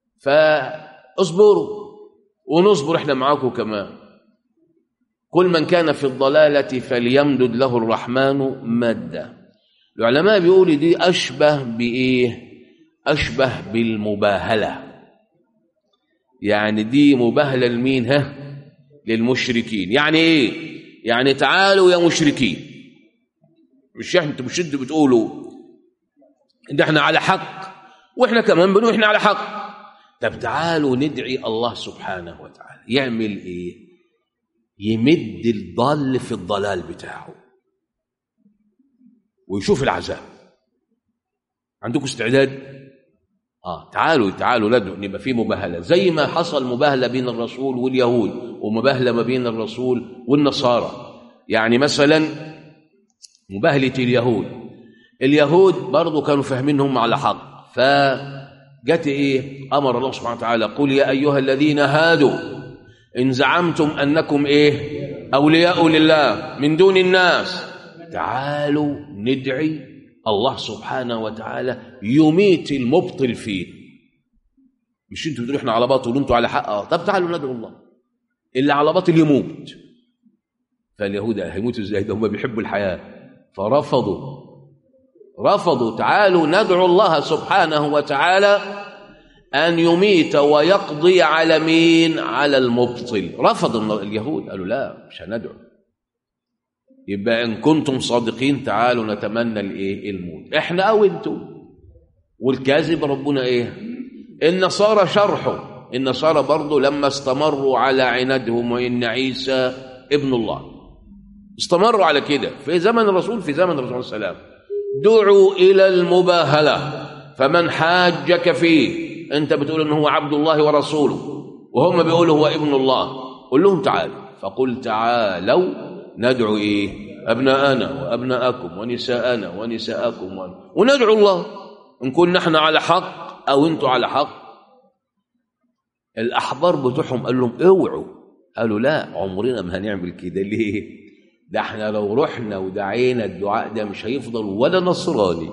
فاصبروا ونصبر احنا معاكم كمان كل من كان في الضلالة فليمدد له الرحمن مدا العلماء بيقولوا دي أشبه بإيه أشبه بالمباهلة يعني دي مباهلة لمين ها للمشركين يعني إيه يعني تعالوا يا مشركين مش انتوا مش انتوا بتقولوا ان احنا على حق واحنا كمان بنقول احنا على حق طب تعالوا ندعي الله سبحانه وتعالى يعمل ايه يمد الضال في الضلال بتاعه ويشوف العذاب عندكم استعداد اه تعالوا تعالوا ندعو نبقى في مباهله زي ما حصل مباهله بين الرسول واليهود ومباهله ما بين الرسول والنصارى يعني مثلا مباهله اليهود اليهود برضو كانوا فاهمين هم على حق فجت ايه امر الله سبحانه وتعالى قل يا ايها الذين هادوا ان زعمتم انكم ايه اولياء لله من دون الناس تعالوا ندعي الله سبحانه وتعالى يميت المبطل فيه مش انتوا بتقولوا احنا على باطل وانتوا على حق اه طب تعالوا ندعو الله اللي على باطل يموت فاليهود هيموتوا ازاي ده هم بيحبوا الحياه فرفضوا رفضوا تعالوا ندعو الله سبحانه وتعالى أن يميت ويقضي على مين على المبطل رفض اليهود قالوا لا مش هندعو يبقى إن كنتم صادقين تعالوا نتمنى الإيه الموت إحنا أو أنتم والكاذب ربنا إيه النصارى شرحوا النصارى برضو لما استمروا على عنادهم وإن عيسى ابن الله استمروا على كده في زمن الرسول في زمن الرسول صلى الله عليه وسلم دعوا إلى المباهلة فمن حاجك فيه أنت بتقول أنه هو عبد الله ورسوله وهم بيقولوا هو ابن الله قل لهم تعالوا فقل تعالوا ندعو إيه أبناءنا وأبناءكم ونساءنا ونساءكم وندعو الله إن كنا نحن على حق أو أنتم على حق الأحبار بتوعهم قال لهم اوعوا قالوا لا عمرنا ما هنعمل كده ليه ده احنا لو رحنا ودعينا الدعاء ده مش هيفضل ولا نصراني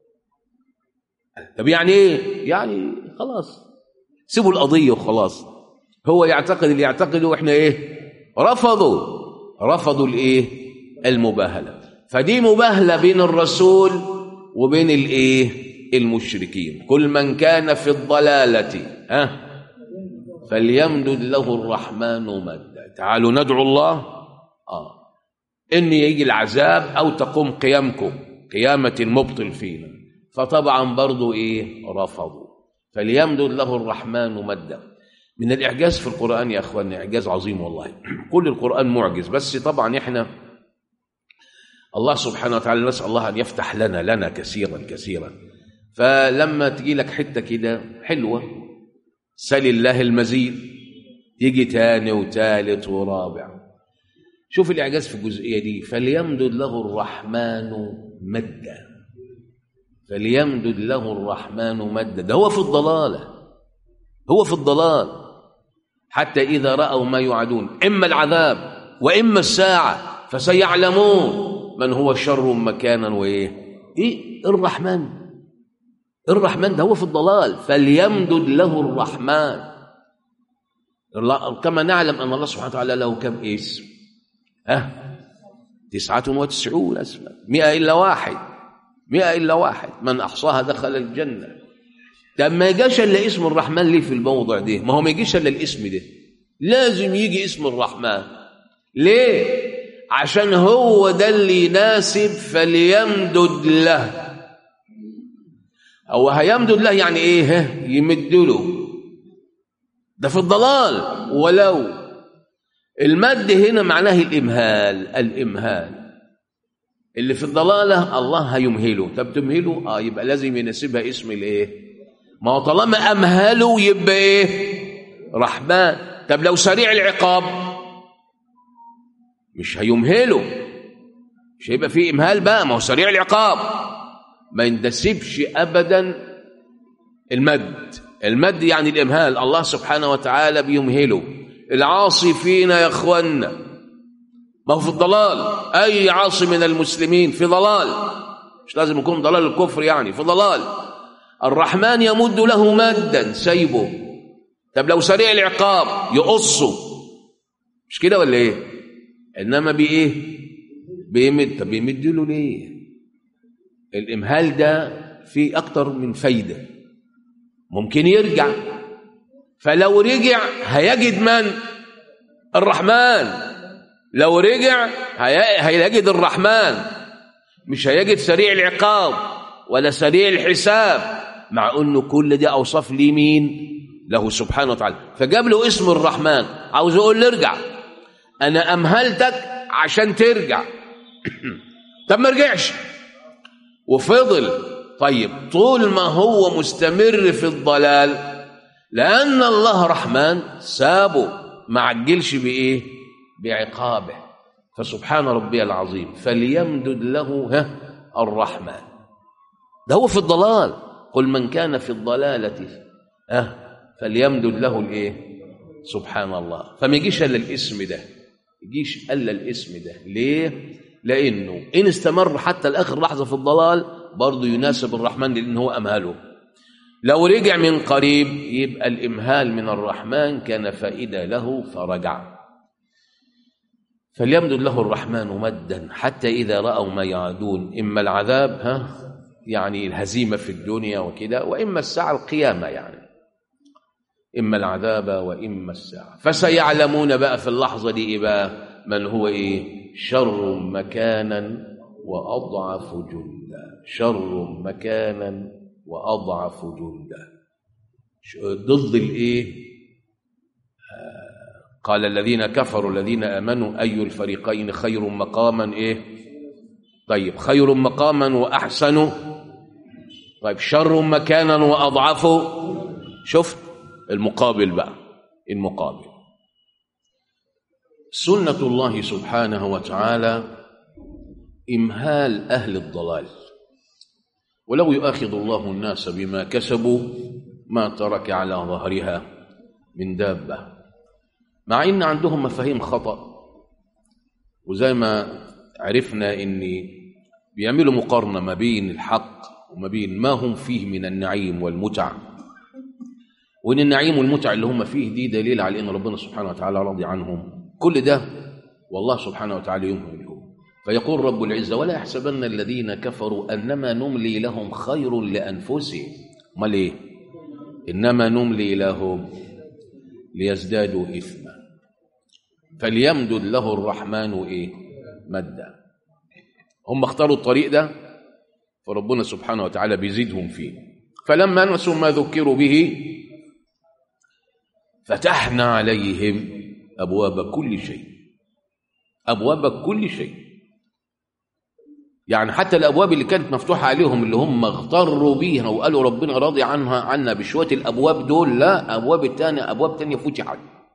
طب يعني ايه يعني خلاص سيبوا القضيه وخلاص هو يعتقد اللي يعتقده واحنا ايه رفضوا رفضوا الايه المباهله فدي مباهله بين الرسول وبين الايه المشركين كل من كان في الضلاله ها فليمدد له الرحمن مدا تعالوا ندعو الله اه ان يجي العذاب او تقوم قيامكم قيامه المبطل فينا فطبعا برضو ايه رفضوا فليمدد له الرحمن مدا من الاعجاز في القران يا اخواني اعجاز عظيم والله كل القران معجز بس طبعا احنا الله سبحانه وتعالى نسال الله ان يفتح لنا لنا كثيرا كثيرا فلما تجي لك حته كده حلوه سل الله المزيد يجي تاني وتالت ورابع شوف الإعجاز في الجزئية دي فليمدد له الرحمن مدا فليمدد له الرحمن مدا ده هو في الضلالة هو في الضلال حتى إذا رأوا ما يوعدون إما العذاب وإما الساعة فسيعلمون من هو شر مكانا وإيه إيه الرحمن الرحمن ده هو في الضلال فليمدد له الرحمن الله كما نعلم أن الله سبحانه وتعالى له كم اسم ها تسعة وتسعون اسما مئة إلا واحد مئة إلا واحد من أحصاها دخل الجنة طب ما يجيش إلا اسم الرحمن ليه في الموضع ده ما هو ما يجيش إلا الاسم ده لازم يجي اسم الرحمن ليه عشان هو ده اللي يناسب فليمدد له هو هيمدد له يعني ايه يمد له ده في الضلال ولو المد هنا معناه الامهال الامهال اللي في الضلاله الله هيمهله طب تمهله اه يبقى لازم يناسبها اسم الايه ما هو طالما امهله يبقى ايه رحمن طب لو سريع العقاب مش هيمهله مش هيبقى فيه امهال بقى ما هو سريع العقاب ما ينتسبش ابدا المد المد يعني الامهال الله سبحانه وتعالى بيمهله العاصي فينا يا اخوانا ما هو في الضلال اي عاصي من المسلمين في ضلال مش لازم يكون ضلال الكفر يعني في ضلال الرحمن يمد له مدا سيبه طب لو سريع العقاب يقصه مش كده ولا ايه انما بايه بيمد طب بيمد له ليه الامهال ده فيه اكتر من فايده ممكن يرجع فلو رجع هيجد من الرحمن لو رجع هيجد الرحمن مش هيجد سريع العقاب ولا سريع الحساب مع انه كل دي اوصاف ليه مين له سبحانه وتعالى فجاب له اسم الرحمن عاوز يقول له ارجع انا امهلتك عشان ترجع طب ما رجعش وفضل طيب طول ما هو مستمر في الضلال لأن الله رحمن سابه ما عجلش بإيه بعقابه فسبحان ربي العظيم فليمدد له ها الرحمن ده هو في الضلال قل من كان في الضلالة ها فليمدد له الايه سبحان الله فما يجيش الا الاسم ده يجيش الا الاسم ده ليه لانه ان استمر حتى لاخر لحظه في الضلال برضه يناسب الرحمن لان هو امهله لو رجع من قريب يبقى الامهال من الرحمن كان فائده له فرجع فليمدد له الرحمن مدا حتى اذا راوا ما يعادون اما العذاب ها يعني الهزيمه في الدنيا وكده واما الساعه القيامه يعني اما العذاب واما الساعه فسيعلمون بقى في اللحظه دي ايه بقى من هو ايه شر مكانا واضعف جندا شر مكانا واضعف جندا ضد الايه قال الذين كفروا الذين امنوا اي الفريقين خير مقاما ايه طيب خير مقاما واحسن طيب شر مكانا واضعف شفت المقابل بقى المقابل سنه الله سبحانه وتعالى امهال اهل الضلال ولو يؤاخذ الله الناس بما كسبوا ما ترك على ظهرها من دابه مع ان عندهم مفاهيم خطا وزي ما عرفنا ان بيعملوا مقارنه ما بين الحق وما بين ما هم فيه من النعيم والمتع وان النعيم والمتع اللي هم فيه دي دليل على ان ربنا سبحانه وتعالى راضي عنهم كل ده والله سبحانه وتعالى يمهلهم فيقول رب العزه ولا يحسبن الذين كفروا انما نملي لهم خير لانفسهم امال ايه انما نملي لهم ليزدادوا اثما فليمدد له الرحمن ايه مدا هم اختاروا الطريق ده فربنا سبحانه وتعالى بيزيدهم فيه فلما نسوا ما ذكروا به فتحنا عليهم ابواب كل شيء ابواب كل شيء يعني حتى الابواب اللي كانت مفتوحه عليهم اللي هم اغتروا بيها وقالوا ربنا راضي عنها عنا بشويه الابواب دول لا ابواب الثانيه ابواب ثانيه فتحت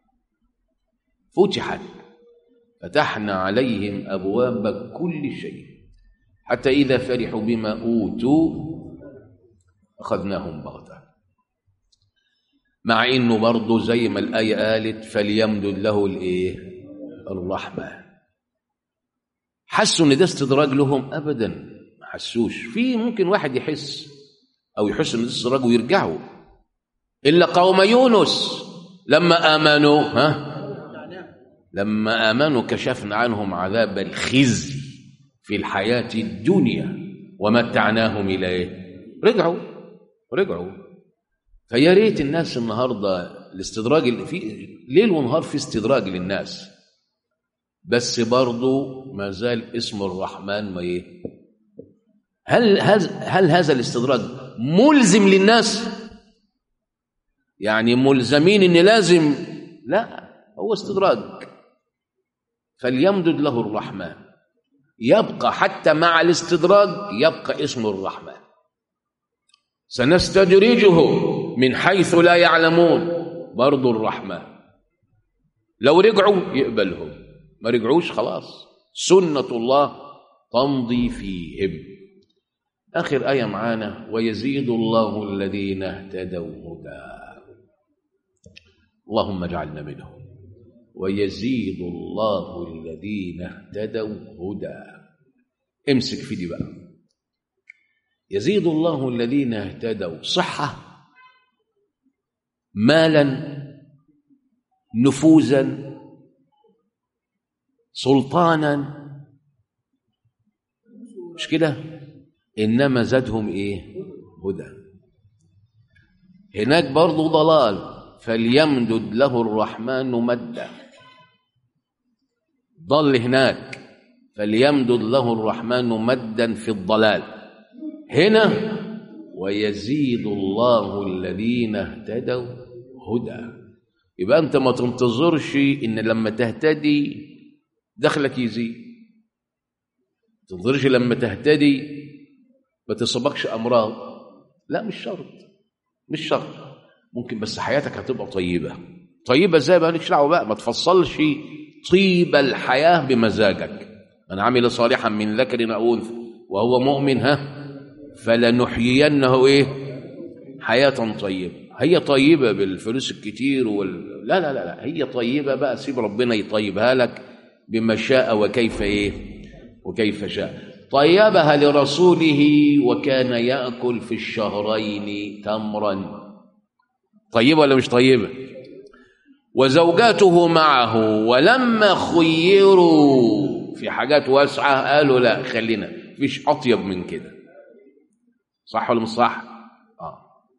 فتحت فتحنا عليهم ابواب كل شيء حتى اذا فرحوا بما اوتوا اخذناهم بغته مع انه برضه زي ما الايه قالت فليمدد له الايه الرحمه حسوا ان ده استدراج لهم ابدا ما حسوش في ممكن واحد يحس او يحس ان ده استدراج ويرجعوا الا قوم يونس لما امنوا ها لما امنوا كشفنا عنهم عذاب الخزي في الحياه الدنيا ومتعناهم الى ايه رجعوا رجعوا فيا ريت الناس النهارده الاستدراج اللي في ليل ونهار في استدراج للناس بس برضه ما زال اسم الرحمن ما ايه هل هذا هل هذا الاستدراج ملزم للناس يعني ملزمين ان لازم لا هو استدراج فليمدد له الرحمن يبقى حتى مع الاستدراج يبقى اسم الرحمن سنستدرجهم من حيث لا يعلمون برضو الرحمن لو رجعوا يقبلهم ما رجعوش خلاص سنة الله تمضي فيهم آخر آية معانا ويزيد الله الذين اهتدوا هدى اللهم اجعلنا منهم ويزيد الله الذين اهتدوا هدى امسك في دي بقى يزيد الله الذين اهتدوا صحة مالا نفوذا سلطانا مش كده انما زادهم ايه هدى هناك برضو ضلال فليمدد له الرحمن مدا ضل هناك فليمدد له الرحمن مدا في الضلال هنا ويزيد الله الذين اهتدوا هدى يبقى انت ما تنتظرش ان لما تهتدي دخلك يزيد تنظرش لما تهتدي ما تصبكش امراض لا مش شرط مش شرط ممكن بس حياتك هتبقى طيبه طيبه ازاي بقى مالكش دعوه بقى ما تفصلش طيب الحياه بمزاجك من عمل صالحا من ذكر او انثى وهو مؤمن ها فلنحيينه ايه حياه طيبه هي طيبه بالفلوس الكتير وال... لا لا لا لا هي طيبه بقى سيب ربنا يطيبها لك بما شاء وكيف ايه وكيف شاء طيبها لرسوله وكان ياكل في الشهرين تمرا طيبه ولا مش طيبه وزوجاته معه ولما خيروا في حاجات واسعه قالوا لا خلينا مفيش اطيب من كده صح ولا مش صح اه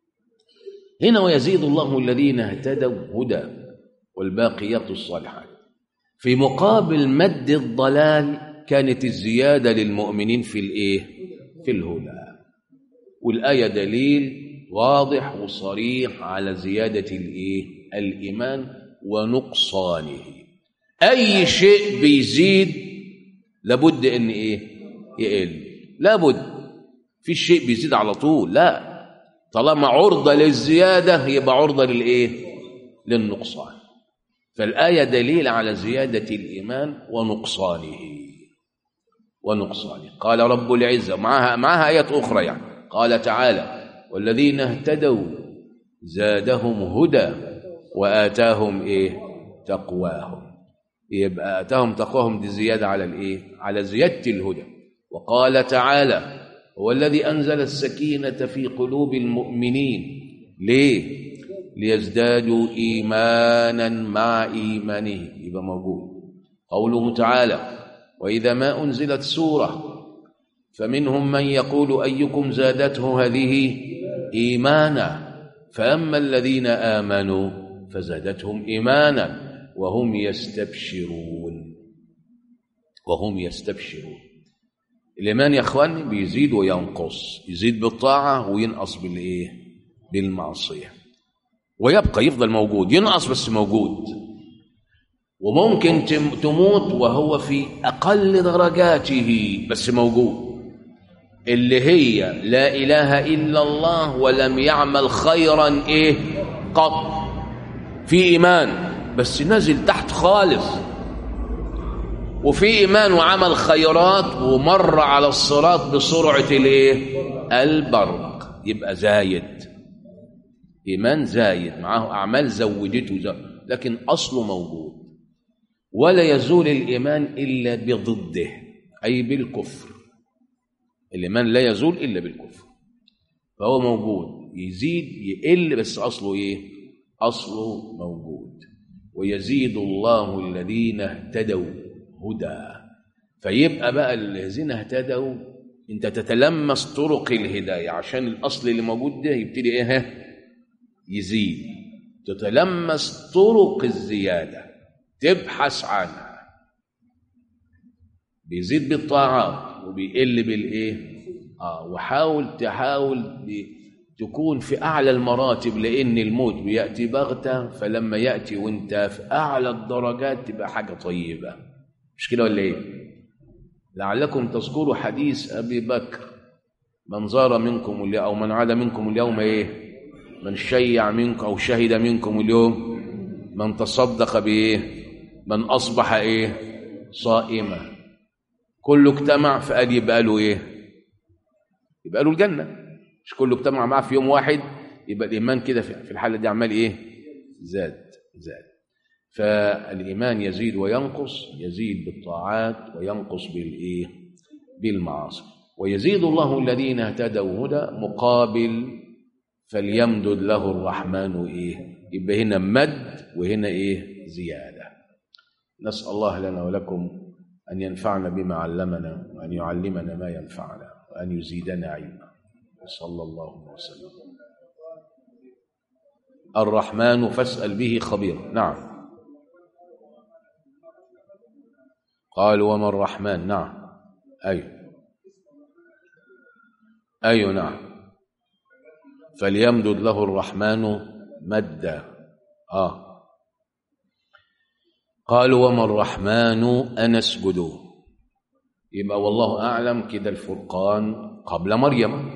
هنا ويزيد الله الذين اهتدوا هدى والباقيات الصالحات في مقابل مد الضلال كانت الزياده للمؤمنين في الايه في الهدى والايه دليل واضح وصريح على زياده الايه الايمان ونقصانه اي شيء بيزيد لابد ان ايه يقل لابد في شيء بيزيد على طول لا طالما عرضه للزياده يبقى عرضه للايه للنقصان فالايه دليل على زياده الايمان ونقصانه ونقصانه قال رب العزه معها معها ايات اخرى يعني قال تعالى والذين اهتدوا زادهم هدى واتاهم ايه تقواهم يبقى اتاهم تقواهم دي زياده على الايه على زياده الهدى وقال تعالى هو الذي انزل السكينه في قلوب المؤمنين ليه ليزدادوا ايمانا مع ايمانهم يبقى موجود قوله تعالى واذا ما انزلت سوره فمنهم من يقول ايكم زادته هذه ايمانا فاما الذين امنوا فزادتهم ايمانا وهم يستبشرون وهم يستبشرون الايمان يا اخواني بيزيد وينقص يزيد بالطاعه وينقص بالايه بالمعصيه ويبقى يفضل موجود ينقص بس موجود وممكن تموت وهو في اقل درجاته بس موجود اللي هي لا اله الا الله ولم يعمل خيرا ايه قط في ايمان بس نزل تحت خالص وفي ايمان وعمل خيرات ومر على الصراط بسرعه الايه البرق يبقى زايد إيمان زايد معاه أعمال زودته زود. لكن أصله موجود ولا يزول الإيمان إلا بضده أي بالكفر الإيمان لا يزول إلا بالكفر فهو موجود يزيد يقل بس أصله إيه أصله موجود ويزيد الله الذين اهتدوا هدى فيبقى بقى الذين اهتدوا انت تتلمس طرق الهدايه عشان الاصل اللي موجود ده يبتدي ايه ها؟ يزيد تتلمس طرق الزياده تبحث عنها بيزيد بالطاعات وبيقل بالايه اه وحاول تحاول ب- تكون في اعلى المراتب لان الموت بياتي بغته فلما ياتي وانت في اعلى الدرجات تبقى حاجه طيبه مش كده ولا ايه لعلكم تذكروا حديث ابي بكر من زار منكم اليوم او من عاد منكم اليوم ايه من شيع منكم او شهد منكم اليوم من تصدق بايه من اصبح ايه صائما كله اجتمع فقال يبقى له ايه يبقى له الجنه مش كله اجتمع معاه في يوم واحد يبقى الايمان كده في في الحاله دي عمال ايه زاد زاد فالايمان يزيد وينقص يزيد بالطاعات وينقص بالايه بالمعاصي ويزيد الله الذين اهتدوا هدى مقابل فليمدد له الرحمن ايه يبقى هنا مد وهنا ايه زياده نسال الله لنا ولكم ان ينفعنا بما علمنا وان يعلمنا ما ينفعنا وان يزيدنا علما صلى الله وسلم الرحمن فاسال به خبير نعم قال وما الرحمن نعم اي اي نعم فليمدد له الرحمن مدا اه قالوا وما الرحمن أنسجد يبقى والله أعلم كده الفرقان قبل مريم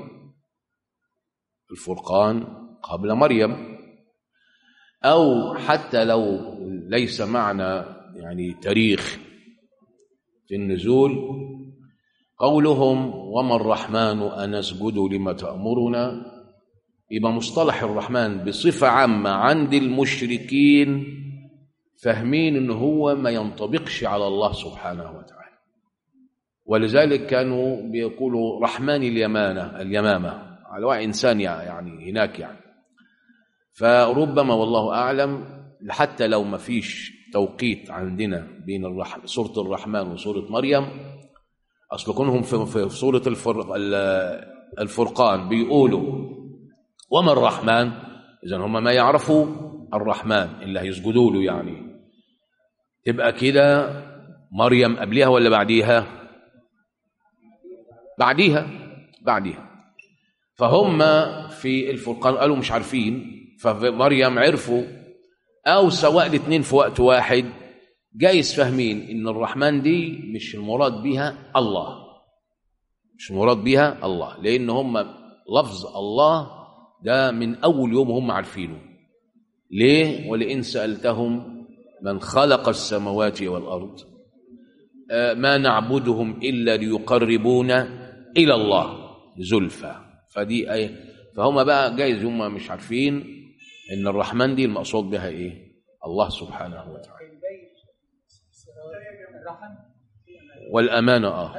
الفرقان قبل مريم أو حتى لو ليس معنا يعني تاريخ في النزول قولهم وما الرحمن أنسجد لما تأمرنا يبقى مصطلح الرحمن بصفة عامة عند المشركين فاهمين ان هو ما ينطبقش على الله سبحانه وتعالى ولذلك كانوا بيقولوا رحمن اليمانة اليمامة على وعي إنسان يعني هناك يعني فربما والله أعلم حتى لو ما فيش توقيت عندنا بين الرحم سورة الرحمن وسورة مريم أصل كونهم في, في سورة الفر... الفرقان بيقولوا وما الرحمن إذا هم ما يعرفوا الرحمن اللي هيسجدوا له يعني تبقى كده مريم قبلها ولا بعديها بعديها بعديها فهم في الفرقان قالوا مش عارفين فمريم عرفوا او سواء الاثنين في وقت واحد جايز فاهمين ان الرحمن دي مش المراد بها الله مش المراد بها الله لان هم لفظ الله ده من اول يوم هم عارفينه ليه ولئن سالتهم من خلق السماوات والارض ما نعبدهم الا ليقربونا الى الله زلفى فدي ايه فهم بقى جايز هم مش عارفين ان الرحمن دي المقصود بها ايه الله سبحانه وتعالى والامانه اه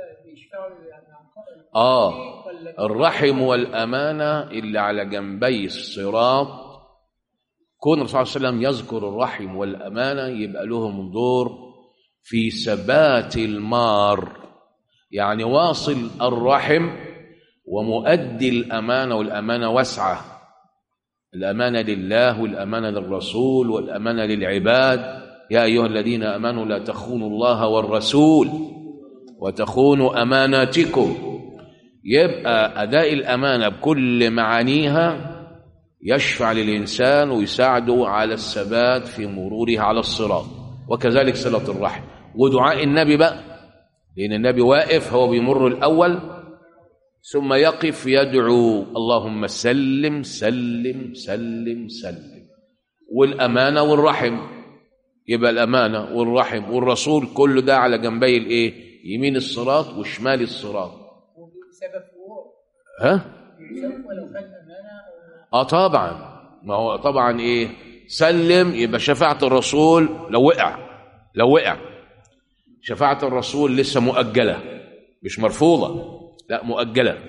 اه الرحم والامانه اللي على جنبي الصراط كون الرسول صلى الله عليه وسلم يذكر الرحم والامانه يبقى لهم دور في ثبات المار يعني واصل الرحم ومؤدي الامانه والامانه واسعه الامانه لله والامانه للرسول والامانه للعباد يا ايها الذين امنوا لا تخونوا الله والرسول وتخونوا اماناتكم يبقى اداء الامانه بكل معانيها يشفع للإنسان ويساعده على الثبات في مروره على الصراط وكذلك صلة الرحم ودعاء النبي بقى لأن النبي واقف هو بيمر الأول ثم يقف يدعو اللهم سلم سلم سلم سلم والأمانة والرحم يبقى الأمانة والرحم والرسول كل ده على جنبي الإيه يمين الصراط وشمال الصراط وبسبب فروع ها بسبب ولو كان أمانة اه طبعا ما هو طبعا ايه سلم يبقى شفاعة الرسول لو وقع لو وقع شفاعة الرسول لسه مؤجلة مش مرفوضة لا مؤجلة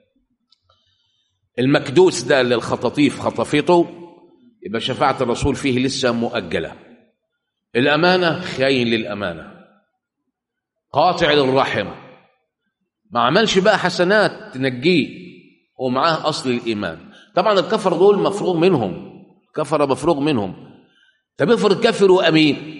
المكدوس ده اللي الخطاطيف خطفته يبقى شفاعة الرسول فيه لسه مؤجلة الأمانة خاين للأمانة قاطع للرحم ما عملش بقى حسنات تنجيه ومعاه أصل الإيمان طبعا الكفر دول مفروغ منهم كفر مفروغ منهم طب افرض كافر وأمين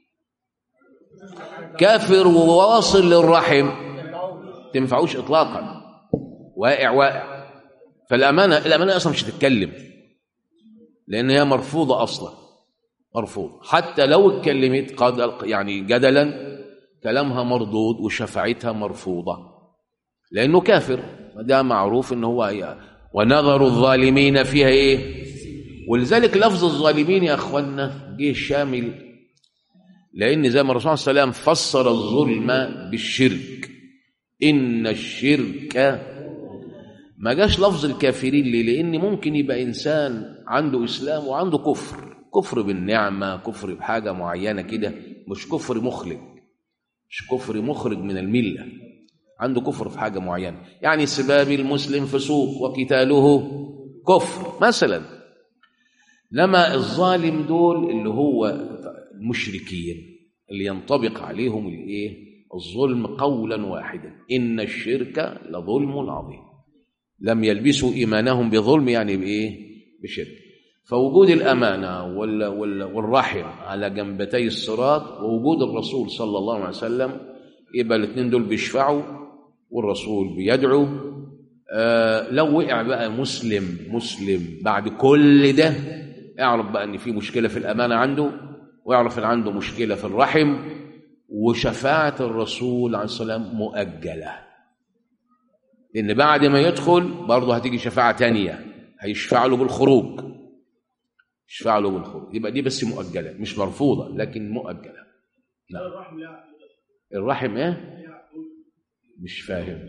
كافر وواصل للرحم تنفعوش إطلاقا واقع واقع فالأمانة الأمانة أصلا مش هتتكلم لأن هي مرفوضة أصلا مرفوض حتى لو اتكلمت قد يعني جدلا كلامها مردود وشفاعتها مرفوضة لأنه كافر ده معروف إن هو هي. ونظر الظالمين فيها إيه ولذلك لفظ الظالمين يا أخوانا جه شامل لأن زي ما الرسول صلى الله عليه وسلم فسر الظلم بالشرك إن الشرك ما جاش لفظ الكافرين ليه لأن ممكن يبقى إنسان عنده إسلام وعنده كفر كفر بالنعمة كفر بحاجة معينة كده مش كفر مخلد مش كفر مخرج من الملة عنده كفر في حاجة معينة يعني سباب المسلم فسوق وقتاله كفر مثلا لما الظالم دول اللي هو المشركين اللي ينطبق عليهم الايه الظلم قولا واحدا ان الشرك لظلم عظيم لم يلبسوا ايمانهم بظلم يعني بايه بشرك فوجود الامانه وال وال والرحم على جنبتي الصراط ووجود الرسول صلى الله عليه وسلم يبقى الاثنين دول بيشفعوا والرسول بيدعو آه لو وقع بقى مسلم مسلم بعد كل ده اعرف بقى ان في مشكله في الامانه عنده ويعرف ان عنده مشكله في الرحم وشفاعه الرسول عليه السلام مؤجله لان بعد ما يدخل برضه هتيجي شفاعه تانية هيشفع له بالخروج يشفع له بالخروج يبقى دي بس مؤجله مش مرفوضه لكن مؤجله لا الرحم ايه مش فاهم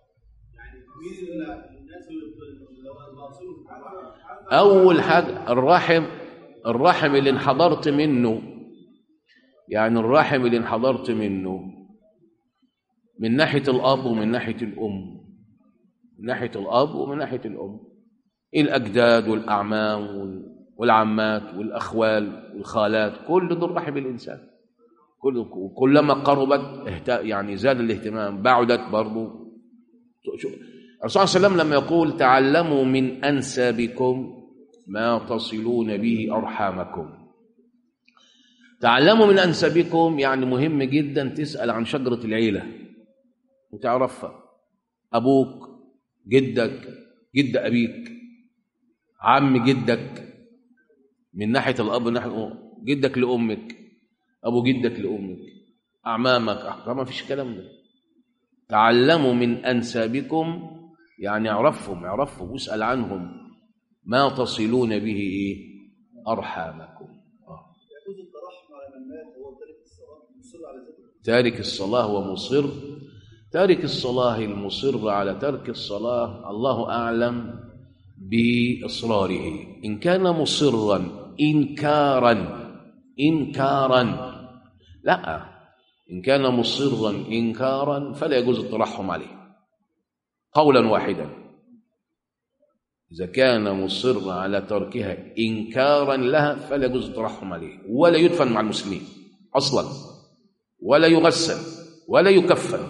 اول حاجه الرحم الرحم اللي انحضرت منه يعني الرحم اللي انحضرت منه من ناحيه الاب ومن ناحيه الام من ناحيه الاب ومن ناحيه الام الاجداد والاعمام والعمات والاخوال والخالات كل دول رحم الانسان كل كلما قربت يعني زاد الاهتمام بعدت برضه الرسول صلى الله عليه وسلم لما يقول تعلموا من انسابكم ما تصلون به ارحامكم تعلموا من انسابكم يعني مهم جدا تسال عن شجره العيله وتعرفها ابوك جدك جد ابيك عم جدك من ناحيه الاب من ناحيه جدك لامك ابو جدك لامك اعمامك ما فيش كلام ده تعلموا من انسابكم يعني اعرفهم اعرفهم واسال عنهم ما تصلون به ايه ارحامكم يجوز الترحم على من مات وهو تارك الصلاه مصر على ذاته تارك الصلاه ومصر تارك الصلاه المصر على ترك الصلاه الله اعلم باصراره ان كان مصرا انكارا انكارا لا ان كان مصرا انكارا فلا يجوز الترحم عليه قولا واحدا اذا كان مصر على تركها انكارا لها فلا يجوز الترحم عليه ولا يدفن مع المسلمين اصلا ولا يغسل ولا يكفن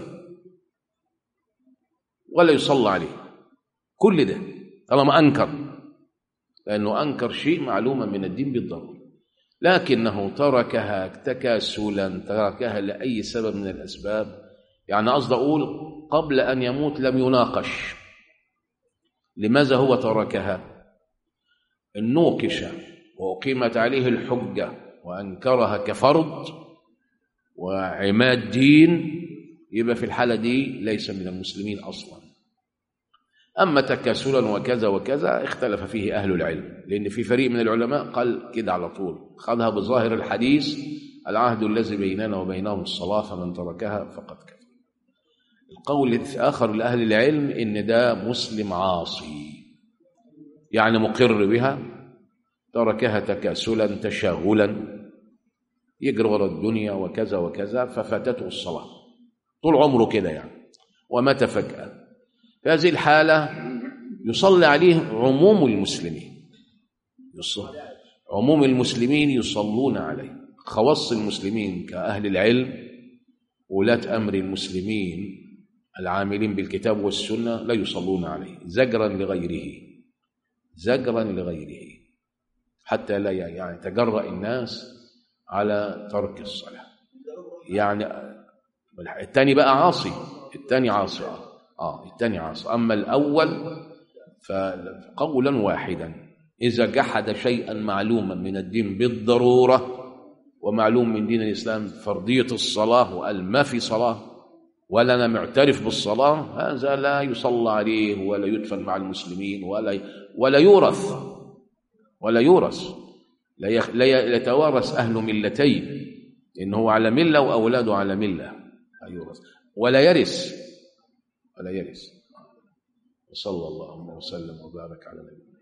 ولا يصلى عليه كل ده طالما انكر لانه انكر شيء معلوما من الدين بالضروره لكنه تركها تكاسلا تركها لاي سبب من الاسباب يعني قصد اقول قبل ان يموت لم يناقش لماذا هو تركها ان نوقش واقيمت عليه الحجه وانكرها كفرض وعماد دين يبقى في الحاله دي ليس من المسلمين اصلا اما تكاسلا وكذا وكذا اختلف فيه اهل العلم لان في فريق من العلماء قال كده على طول خذها بظاهر الحديث العهد الذي بيننا وبينهم الصلاه فمن تركها فقد كفر القول الآخر لأهل العلم إن ده مسلم عاصي يعني مقر بها تركها تكاسلا تشاغلا يجري ورا الدنيا وكذا وكذا ففاتته الصلاة طول عمره كده يعني ومات فجأة في هذه الحالة يصلي عليه عموم المسلمين يصلي عموم المسلمين يصلون عليه خواص المسلمين كأهل العلم ولاة أمر المسلمين العاملين بالكتاب والسنة لا يصلون عليه زجرا لغيره زجرا لغيره حتى لا يعني تجرأ الناس على ترك الصلاة يعني الثاني بقى عاصي الثاني عاصي اه الثاني عاصي أما الأول فقولا واحدا إذا جحد شيئا معلوما من الدين بالضرورة ومعلوم من دين الإسلام فرضية الصلاة وقال ما في صلاة ولا أنا معترف بالصلاة هذا لا يصلى عليه ولا يدفن مع المسلمين ولا ولا يورث ولا يورث لا, يخ... لا يتوارث أهل ملتين إنه على ملة وأولاده على ملة لا يورث ولا يرث ولا يرث وصلى الله وسلم وبارك على نبينا